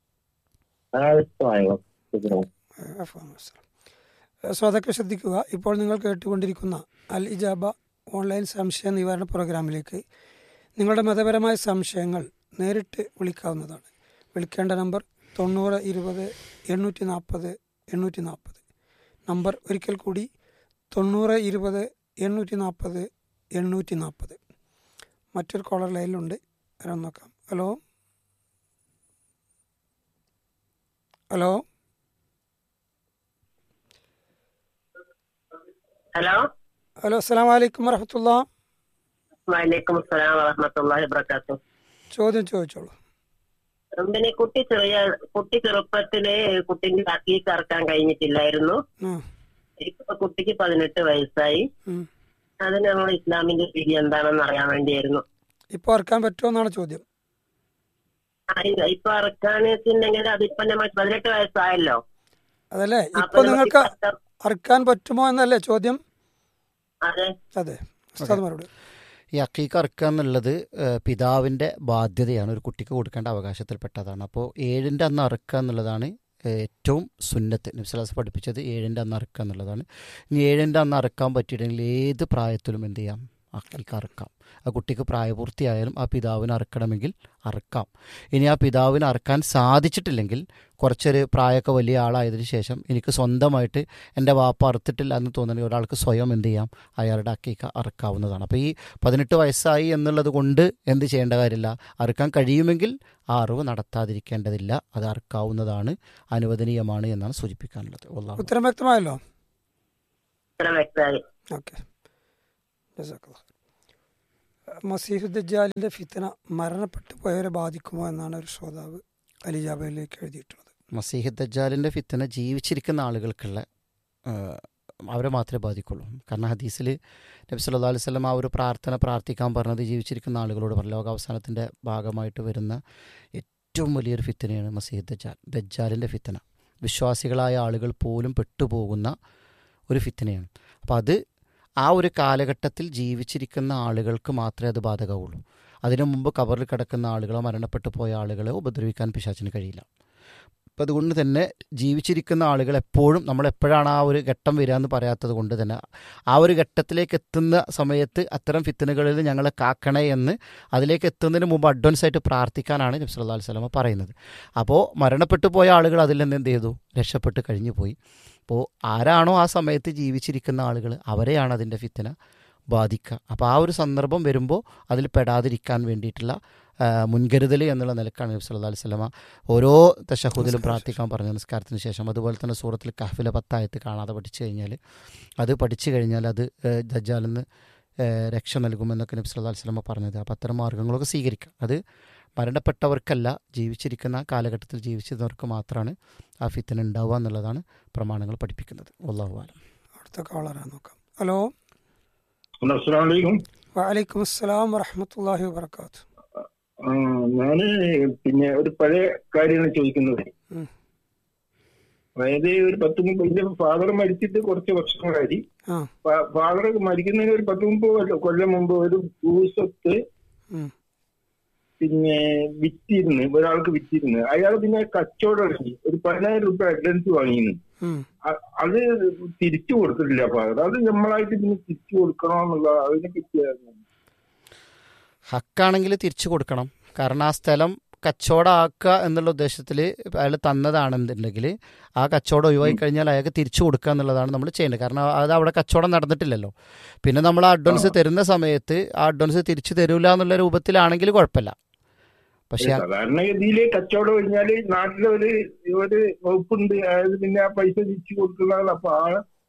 ആ വ്യക്തമായോ ശ്രോതാക്കൾ ശ്രദ്ധിക്കുക ഇപ്പോൾ നിങ്ങൾ കേട്ടുകൊണ്ടിരിക്കുന്ന അൽ ഇജാബ ഓൺലൈൻ സംശയ നിവാരണ പ്രോഗ്രാമിലേക്ക് നിങ്ങളുടെ മതപരമായ സംശയങ്ങൾ നേരിട്ട് വിളിക്കാവുന്നതാണ് വിളിക്കേണ്ട നമ്പർ തൊണ്ണൂറ് ഇരുപത് എണ്ണൂറ്റി നാൽപ്പത് എണ്ണൂറ്റി നാൽപ്പത് നമ്പർ ഒരിക്കൽ കൂടി തൊണ്ണൂറ് ഇരുപത് എണ്ണൂറ്റി നാൽപ്പത് എണ്ണൂറ്റി നാൽപ്പത് മറ്റൊരു കോളർ ലൈനിലുണ്ട് ആരാ നോക്കാം ഹലോ ഹലോ ഹലോ ഹലോ അസ്സാം വലൈക്കും വറഹമത്തുള്ള വലൈക്കും അസ്സലാം വറഹമത്തല്ലാഹി വബർക്കാത്തു ചോദ്യം ചോദിച്ചോളൂ പിന്നെ കുട്ടി ചെറിയ കുട്ടി ചെറുപ്പത്തില് കുട്ടിക്ക് അക്കീക്ക് ഇറക്കാൻ കഴിഞ്ഞിട്ടില്ലായിരുന്നു ആ ഇപ്പൊ കുട്ടിക്ക് പതിനെട്ട് വയസ്സായി ഉം. അതിന് നമ്മൾ ഇസ്ലാമിന്റെ വിധി എന്താണെന്ന് അറിയാൻ വേണ്ടിയായിരുന്നു ഇപ്പോൾ ഓർക്കാൻ പറ്റുമോ എന്നാണ് ചോദ്യം ഇ- ഇപ്പൊ അറക്കാണെന്നുണ്ടെങ്കിൽ അതിപ്പോ നമ്മൾ പതിനെട്ട് വയസ്സായല്ലോ അതല്ലേ അപ്പൊ ഇപ്പൊ നമുക്ക് നിങ്ങൾക്ക് പത്ത്- അറുക്കാൻ പറ്റുമോ എന്നല്ലേ ചോദ്യം അതെ അതെ ഉസ്താദ് മറുപടി ഈ അക്കീക്ക് അറുക്കുക എന്നുള്ളത് ഏഹ്, പിതാവിൻ്റെ ബാധ്യതയാണ് ഒരു കുട്ടിക്ക് കൊടുക്കേണ്ട അവകാശത്തിൽപ്പെട്ടതാണ് അപ്പോൾ ഏഴിൻ്റെ അന്ന് അറുക്കുക എന്നുള്ളതാണ് ഏഹ്, ഏറ്റവും സുന്നത്ത് നബ്സലാസ് പഠിപ്പിച്ചത് ഏഴിൻ്റെ അന്ന് അറുക്കുക എന്നുള്ളതാണ് ഇനി ഏഴിൻ്റെ അന്ന് അറുക്കാൻ പറ്റിയില്ലെങ്കിൽ ഏത് പ്രായത്തിലും എന്ത് ചെയ്യാം അക്കീക്ക് അറുക്കാം ആ കുട്ടിക്ക് പ്രായപൂർത്തിയായാലും ആ പിതാവിന് അറുക്കണമെങ്കിൽ അറുക്കാം ഇനി ആ പിതാവിന് അറുക്കാൻ സാധിച്ചിട്ടില്ലെങ്കിൽ കുറച്ചൊരു പ്രായമൊക്കെ വലിയ ആളായതിനു ശേഷം എനിക്ക് സ്വന്തമായിട്ട് എൻ്റെ വാപ്പ അറുത്തിട്ടില്ല എന്ന് തോന്നുന്നെങ്കിൽ ഒരാൾക്ക് സ്വയം എന്ത് ചെയ്യാം അയാളുടെ അക്കീക്ക അറുക്കാവുന്നതാണ് അപ്പോൾ ഈ പതിനെട്ട് വയസ്സായി എന്നുള്ളത് കൊണ്ട് എന്ത് ചെയ്യേണ്ട കാര്യമില്ല അറുക്കാൻ കഴിയുമെങ്കിൽ ആ അറിവ് നടത്താതിരിക്കേണ്ടതില്ല അത് അറുക്കാവുന്നതാണ് അനുവദനീയമാണ് എന്നാണ് സൂചിപ്പിക്കാനുള്ളത് ഒന്നാമത് ഉത്തരം വ്യക്തമായല്ലോ ഇത്ര വ്യക്തമായി ഓക്കെ മസീഹ് ദജ്ജാലിന്റെ ഫിത്തന മരണപ്പെട്ടു പോയവരെ ബാധിക്കുമോ എന്നാണ് ഒരു ശ്രോതാവ് അലിജാബയിലേക്ക് എഴുതിയിട്ടുള്ളത് മസീഹ് ദജ്ജാലിൻ്റെ ഫിത്തന ജീവിച്ചിരിക്കുന്ന ആളുകൾക്കുള്ള ആ, അവരെ മാത്രമേ ബാധിക്കുള്ളൂ കാരണം ഹദീസിൽ നബി സല്ലല്ലാഹു അലൈഹി വസല്ലം ആ ഒരു പ്രാർത്ഥന പ്രാർത്ഥിക്കാൻ പറഞ്ഞത് ജീവിച്ചിരിക്കുന്ന ആളുകളോട് പറഞ്ഞു ലോകാവസാനത്തിൻ്റെ ഭാഗമായിട്ട് വരുന്ന ഏറ്റവും വലിയൊരു ഫിത്തനയാണ് മസീഹ് ദജ്ജാൽ ദജ്ജാലിൻ്റെ ഫിത്തന വിശ്വാസികളായ ആളുകൾ പോലും പെട്ടുപോകുന്ന ഒരു ഫിത്തനയാണ് അപ്പോൾ അത് ആ ഒരു കാലഘട്ടത്തിൽ ജീവിച്ചിരിക്കുന്ന ആളുകൾക്ക് മാത്രമേ അത് ബാധകമുള്ളൂ അതിനു മുമ്പ് കബറിൽ കിടക്കുന്ന ആളുകളോ മരണപ്പെട്ടു പോയ ആളുകളെ ഉപദ്രവിക്കാൻ പിശാച്ചിന് കഴിയില്ല അപ്പം അതുകൊണ്ട് തന്നെ ജീവിച്ചിരിക്കുന്ന ആളുകൾ എപ്പോഴും നമ്മൾ എപ്പോഴാണ് ആ ഒരു ഘട്ടം വരിക എന്ന് പറയാത്തത് കൊണ്ട് തന്നെ ആ ഒരു ഘട്ടത്തിലേക്ക് എത്തുന്ന സമയത്ത് അത്തരം ഫിത്തനുകളിൽ ഞങ്ങളെ കാക്കണേ എന്ന് അതിലേക്ക് എത്തുന്നതിന് മുമ്പ് അഡ്വാൻസ് ആയിട്ട് പ്രാർത്ഥിക്കാനാണ് നബി സല്ലല്ലാഹു അലൈഹി വസല്ലമ പറയുന്നത് അപ്പോൾ മരണപ്പെട്ടു പോയ ആളുകൾ അതിൽ നിന്ന് എന്ത് ചെയ്തു രക്ഷപ്പെട്ട് കഴിഞ്ഞു പോയി അപ്പോൾ ആരാണോ ആ സമയത്ത് ജീവിച്ചിരിക്കുന്ന ആളുകൾ അവരെയാണ് അതിൻ്റെ ഫിത്തന ബാധിക്കുക അപ്പോൾ ആ ഒരു സന്ദർഭം വരുമ്പോൾ അതിൽ പെടാതിരിക്കാൻ വേണ്ടിയിട്ടുള്ള ആ, മുൻകരുതൽ എന്നുള്ള നിലക്കാണ് നബി സല്ലല്ലാഹു അലൈഹി വസല്ലമ ഓരോ തശഹുദിലും പ്രാർത്ഥിക്കാൻ പറഞ്ഞു നമസ്കാരത്തിന് ശേഷം അതുപോലെ തന്നെ സൂറത്തിൽ കഹ്ഫിലെ പത്തായത്ത് കാണാതെ പഠിച്ചു കഴിഞ്ഞാൽ അത് പഠിച്ചു കഴിഞ്ഞാൽ അത് ഏഹ്, ദജ്ജാലിൽ നിന്ന് ഏഹ്, രക്ഷ നൽകുമെന്നൊക്കെ നബി സല്ലല്ലാഹു അലൈഹി വസല്ലമ പറഞ്ഞത് അപ്പോൾ അത്തരം മാർഗ്ഗങ്ങളൊക്കെ സ്വീകരിക്കാം അത് മരണപ്പെട്ടവർക്കല്ല ജീവിച്ചിരിക്കുന്ന കാലഘട്ടത്തിൽ ജീവിച്ചിരുന്നവർക്ക് മാത്രമാണ് ആ ഫിത്തന ഉണ്ടാവുക എന്നുള്ളതാണ് പ്രമാണങ്ങൾ പഠിപ്പിക്കുന്നത് അള്ളാഹു ആലം അടുത്ത കോളറാണ് നോക്കാം ഹലോ അസ്സലാമു അലൈക്കും വലൈക്കും അസ്സലാം വറഹമത്തല്ലാഹി വബർക്കാത്തു ആ, ഞാന് പിന്നെ ഒരു പഴയ കാര്യമാണ് ചോദിക്കുന്നത് ഉം. അതായത് ഒരു പത്ത് മുപ്പത് എന്റെ ഫാദർ മരിച്ചിട്ട് കുറച്ച് വർഷങ്ങളായി ആ ഫാദർ മരിക്കുന്നതിന് ഒരു പത്ത് മുപ്പത് കൊല്ലം- കൊല്ലം മുമ്പ് ഒരു ഭൂസ്വത്ത് ഉം. പിന്നെ വിറ്റിരുന്ന് ഒരാൾക്ക് വിറ്റിരുന്ന് അയാൾ പിന്നെ കച്ചവടം ഇറങ്ങി ഒരു പതിനായിരം രൂപ അഡ്വാൻസ് വാങ്ങിയിരുന്നു ഉം. അ- അത് തിരിച്ചു കൊടുത്തിട്ടില്ല ഫാദർ അത് നമ്മളായിട്ട് പിന്നെ തിരിച്ചു കൊടുക്കണോ എന്നുള്ള അതിനെ പറ്റിയായിരുന്നു ഹക്കാണെങ്കിൽ തിരിച്ചു കൊടുക്കണം കാരണം ആ സ്ഥലം കച്ചവടമാക്കുക എന്നുള്ള ഉദ്ദേശത്തിൽ അയാൾ തന്നതാണെന്നുണ്ടെങ്കിൽ ആ കച്ചവടം ഒഴിവായി കഴിഞ്ഞാൽ അയാൾക്ക് തിരിച്ചു കൊടുക്കുക എന്നുള്ളതാണ് നമ്മൾ ചെയ്യേണ്ടത് കാരണം അത് അവിടെ കച്ചവടം നടന്നിട്ടില്ലല്ലോ പിന്നെ നമ്മൾ ആ അഡ്വാൻസ് തരുന്ന സമയത്ത് ആ അഡ്വാൻസ് തിരിച്ചു തരൂല എന്നുള്ള രൂപത്തിലാണെങ്കിൽ കുഴപ്പമില്ല പക്ഷെ ആ- സാധാരണഗതിയില് കച്ചവടം കഴിഞ്ഞാല് നാട്ടിലെ ഒരു ഒരു വകുപ്പുണ്ട് അതായത് പിന്നെ ആ പൈസ തിരിച്ചു കൊടുക്കുന്നതാണ് അപ്പൊ ആ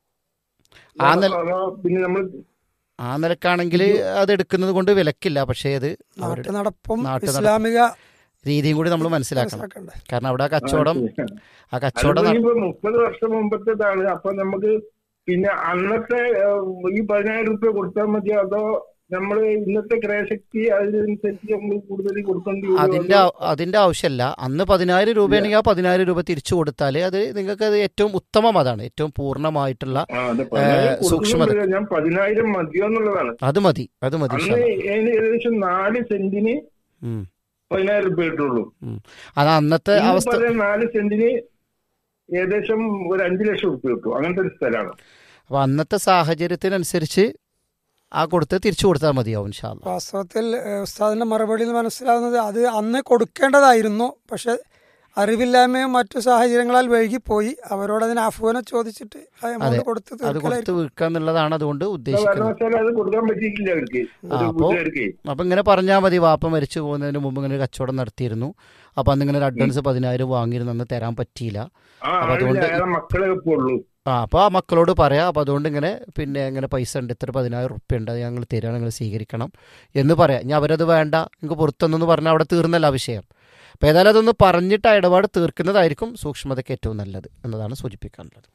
ആ നില- ആ പിന്നെ നമ്മൾ ആ നിലക്കാണെങ്കിൽ അത് എടുക്കുന്നത് കൊണ്ട് വിലക്കില്ല പക്ഷേ അത് അവരുടെ നാട്ടു നടപ്പും നാട്ടു നടപ്പും ഇസ്ലാമിക രീതിയും കൂടി നമ്മൾ മനസ്സിലാക്കണം മനസ്സിലാക്കണ്ടേ കാരണം അവിടെ ആ കച്ചവടം ആ കച്ചവടം നട- ഇപ്പൊ മുപ്പത് വർഷം മുമ്പത്തേതാണ് അപ്പൊ നമുക്ക് പിന്നെ അന്നത്തെ ഏഹ്, ഈ പതിനായിരം രൂപ കൊടുത്താൽ മതിയോ അതോ നമ്മള് ഇന്നത്തെ ക്രയശക്തി അതിനനുസരിച്ച് നമ്മൾ കൂടുതൽ കൊടുക്കേണ്ടി വരുമോ? അതിന്റെ ആ- അതിന്റെ ആവശ്യമല്ല അന്ന് പതിനായിരം രൂപയാണെങ്കിൽ ആ പതിനായിരം രൂപ തിരിച്ചു കൊടുത്താൽ അത് നിങ്ങൾക്ക് അത് ഏറ്റവും ഉത്തമം അതാണ് ഏറ്റവും പൂർണ്ണമായിട്ടുള്ള ആ, അത് പതിനായിരം ഏഹ്, സൂക്ഷ്മത. കൊടുക്കുന്നില്ല. ഞാൻ പതിനായിരം മതിയോ എന്നുള്ളതാണ് അത് മതി അത് മതി അന്ന് ഇൻഷാ ഏ- ഏകദേശം നാല് സെന്റിന് ഉം, പതിനായിരം രൂപ കിട്ടുള്ളൂ ഉം. അത് അന്നത്തെ ഇന്ന് അവസ്ഥ പറഞ്ഞ നാല് സെന്റിന് ഏകദേശം ഒരു അഞ്ചു ലക്ഷം രൂപ കിട്ടും അങ്ങനത്തെ ഒരു സ്ഥലമാണ് അപ്പൊ അന്നത്തെ സാഹചര്യത്തിനനുസരിച്ച് ആ കൊടുത്ത് തിരിച്ചു കൊടുത്താൽ മതിയാവും ഇൻഷാല്ല വാസ്തവത്തിൽ ഏഹ്, ഉസ്താദിന്റെ മറുപടിയിൽ മനസ്സിലാവുന്നത് അത് അന്ന് കൊടുക്കേണ്ടതായിരുന്നു പക്ഷെ അറിവില്ലായ്മയും മറ്റു സാഹചര്യങ്ങളാൽ വൈകിപ്പോയി അവരോട് അതിന് അഫുവിനെ ചോദിച്ചിട്ട് ആ എമൗണ്ട് അതെ. കൊടുത്ത് അത് കൊടുത്ത് തീർക്കലായിരിക്കും വിൽക്കുക എന്നുള്ളതാണ് അതുകൊണ്ട് ഉദ്ദേശിക്കുന്നത് കാരണവശാൽ അത് കൊടുക്കാൻ പറ്റിയിട്ടില്ല അവർക്ക് ആ, ഒരു അപ്പോ- വീട്ടുകാർക്ക് അപ്പം ഇങ്ങനെ പറഞ്ഞാൽ മതി വാപ്പ മരിച്ചു പോകുന്നതിന് മുമ്പ് ഇങ്ങനെ ഒരു കച്ചവടം നടത്തിയിരുന്നു അപ്പം അന്ന് ഇങ്ങനെ ഒരു അഡ്വാൻസ് പതിനായിരം വാങ്ങിയിരുന്നു അന്ന് തരാൻ പറ്റിയില്ല ആ അപ്പൊ അതുകൊണ്ട് ആളില്ല, അയാളെ മക്കളെ ഇപ്പൊ ഉള്ളൂ ആ അപ്പോൾ ആ മക്കളോട് പറയാം അപ്പോൾ അതുകൊണ്ട് ഇങ്ങനെ പിന്നെ ഇങ്ങനെ പൈസ ഉണ്ട് ഇത്ര പതിനായിരം റുപ്യ ഉണ്ട് അത് ഞങ്ങൾ തരികയാണ് നിങ്ങൾ സ്വീകരിക്കണം എന്ന് പറയാം ഇനി അവരത് വേണ്ട നിങ്ങൾക്ക് പുറത്തൊന്നെന്ന് പറഞ്ഞാൽ അവിടെ തീർന്നല്ല ആ വിഷയം അപ്പോൾ ഏതായാലും അതൊന്ന് പറഞ്ഞിട്ട് ആ ഇടപാട് തീർക്കുന്നതായിരിക്കും സൂക്ഷ്മതയ്ക്ക് ഏറ്റവും നല്ലത് എന്നതാണ് സൂചിപ്പിക്കാനുള്ളത്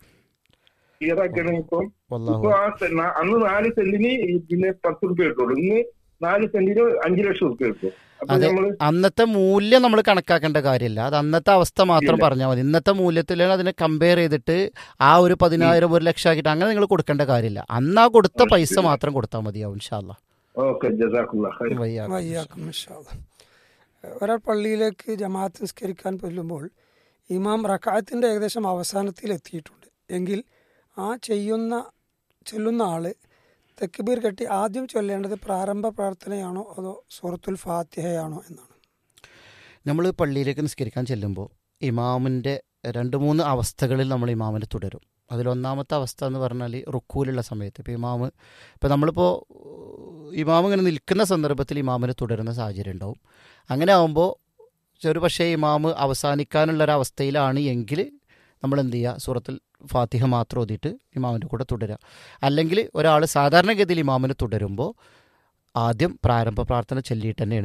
ക്ലിയർ ആക്കണം ഇപ്പം വല്ലാഹു ഇപ്പൊ ആ സെ- ന- അന്ന് നാല് സെന്റിന് ഈ പിന്നെ പത്ത് രൂപ കിട്ടുള്ളൂ ഇന്ന് നാല് സെന്റിന് അഞ്ചു ലക്ഷം റുപ്യ കിട്ടും അപ്പൊ അതെ. നമ്മള് അന്നത്തെ മൂല്യം നമ്മൾ കണക്കാക്കേണ്ട കാര്യമില്ല അത് അന്നത്തെ അവസ്ഥ മാത്രം ഇല്ല. പറഞ്ഞാൽ മതി ഇന്നത്തെ മൂല്യത്തിൽ അതിനെ കമ്പയർ ചെയ്തിട്ട് ആ ഒരു പതിനായിരം ഒരു ലക്ഷം ആക്കിയിട്ട് അങ്ങനെ നിങ്ങൾ കൊടുക്കേണ്ട കാര്യമില്ല അന്ന് ആ കൊടുത്ത ആ, പൈസ ശരി. മാത്രം കൊടുത്താൽ മതിയാവും ഇൻഷാല്ല ഓക്കെ ജസാഖുല്ല ഖൈർ. വയ്യാക്കും ഇൻഷാ അല്ലാ. ഒരാൾ പള്ളിയിലേക്ക് ജമാഅത്ത് നിസ്കരിക്കാൻ ചെല്ലുമ്പോൾ ഇമാം റക്കായത്തിൻ്റെ ഏകദേശം അവസാനത്തിൽ എത്തിയിട്ടുണ്ട് എങ്കിൽ ആ ചെയ്യുന്ന ചൊല്ലുന്ന ആള് തെക്കുബീർ കെട്ടി ആദ്യം ചൊല്ലേണ്ടത് പ്രാരംഭ പ്രാർത്ഥനയാണോ അതോ സൂറത്തുൽ ഫാത്തിഹയാണോ എന്നാണ് നമ്മൾ പള്ളിയിലേക്ക് നിസ്കരിക്കാൻ ചെല്ലുമ്പോൾ ഇമാമിൻ്റെ രണ്ട് മൂന്ന് അവസ്ഥകളിൽ നമ്മൾ ഇമാമിനെ തുടരും അതിലൊന്നാമത്തെ അവസ്ഥ എന്ന് പറഞ്ഞാൽ റുക്കൂലുള്ള സമയത്ത് ഇപ്പോൾ ഇമാമ് ഇപ്പോൾ നമ്മളിപ്പോൾ ഇമാം ഇങ്ങനെ നിൽക്കുന്ന സന്ദർഭത്തിൽ ഇമാമിനെ തുടരുന്ന സാഹചര്യം ഉണ്ടാവും അങ്ങനെ ആകുമ്പോൾ ഒരു പക്ഷേ ഇമാമ് അവസാനിക്കാനുള്ള ഒരു അവസ്ഥയിലാണ് എങ്കിൽ നമ്മൾ എന്ത് ചെയ്യുക സൂറത്തിൽ ഫാത്തിഹ മാത്രം ഓതിയിട്ട് ഇമാമിൻ്റെ കൂടെ തുടരുക അല്ലെങ്കിൽ ഒരാൾ സാധാരണഗതിയിൽ ഇമാമിനെ തുടരുമ്പോൾ ആദ്യം പ്രാരംഭ പ്രാർത്ഥന ചൊല്ലിയിട്ട് തന്നെയാണ്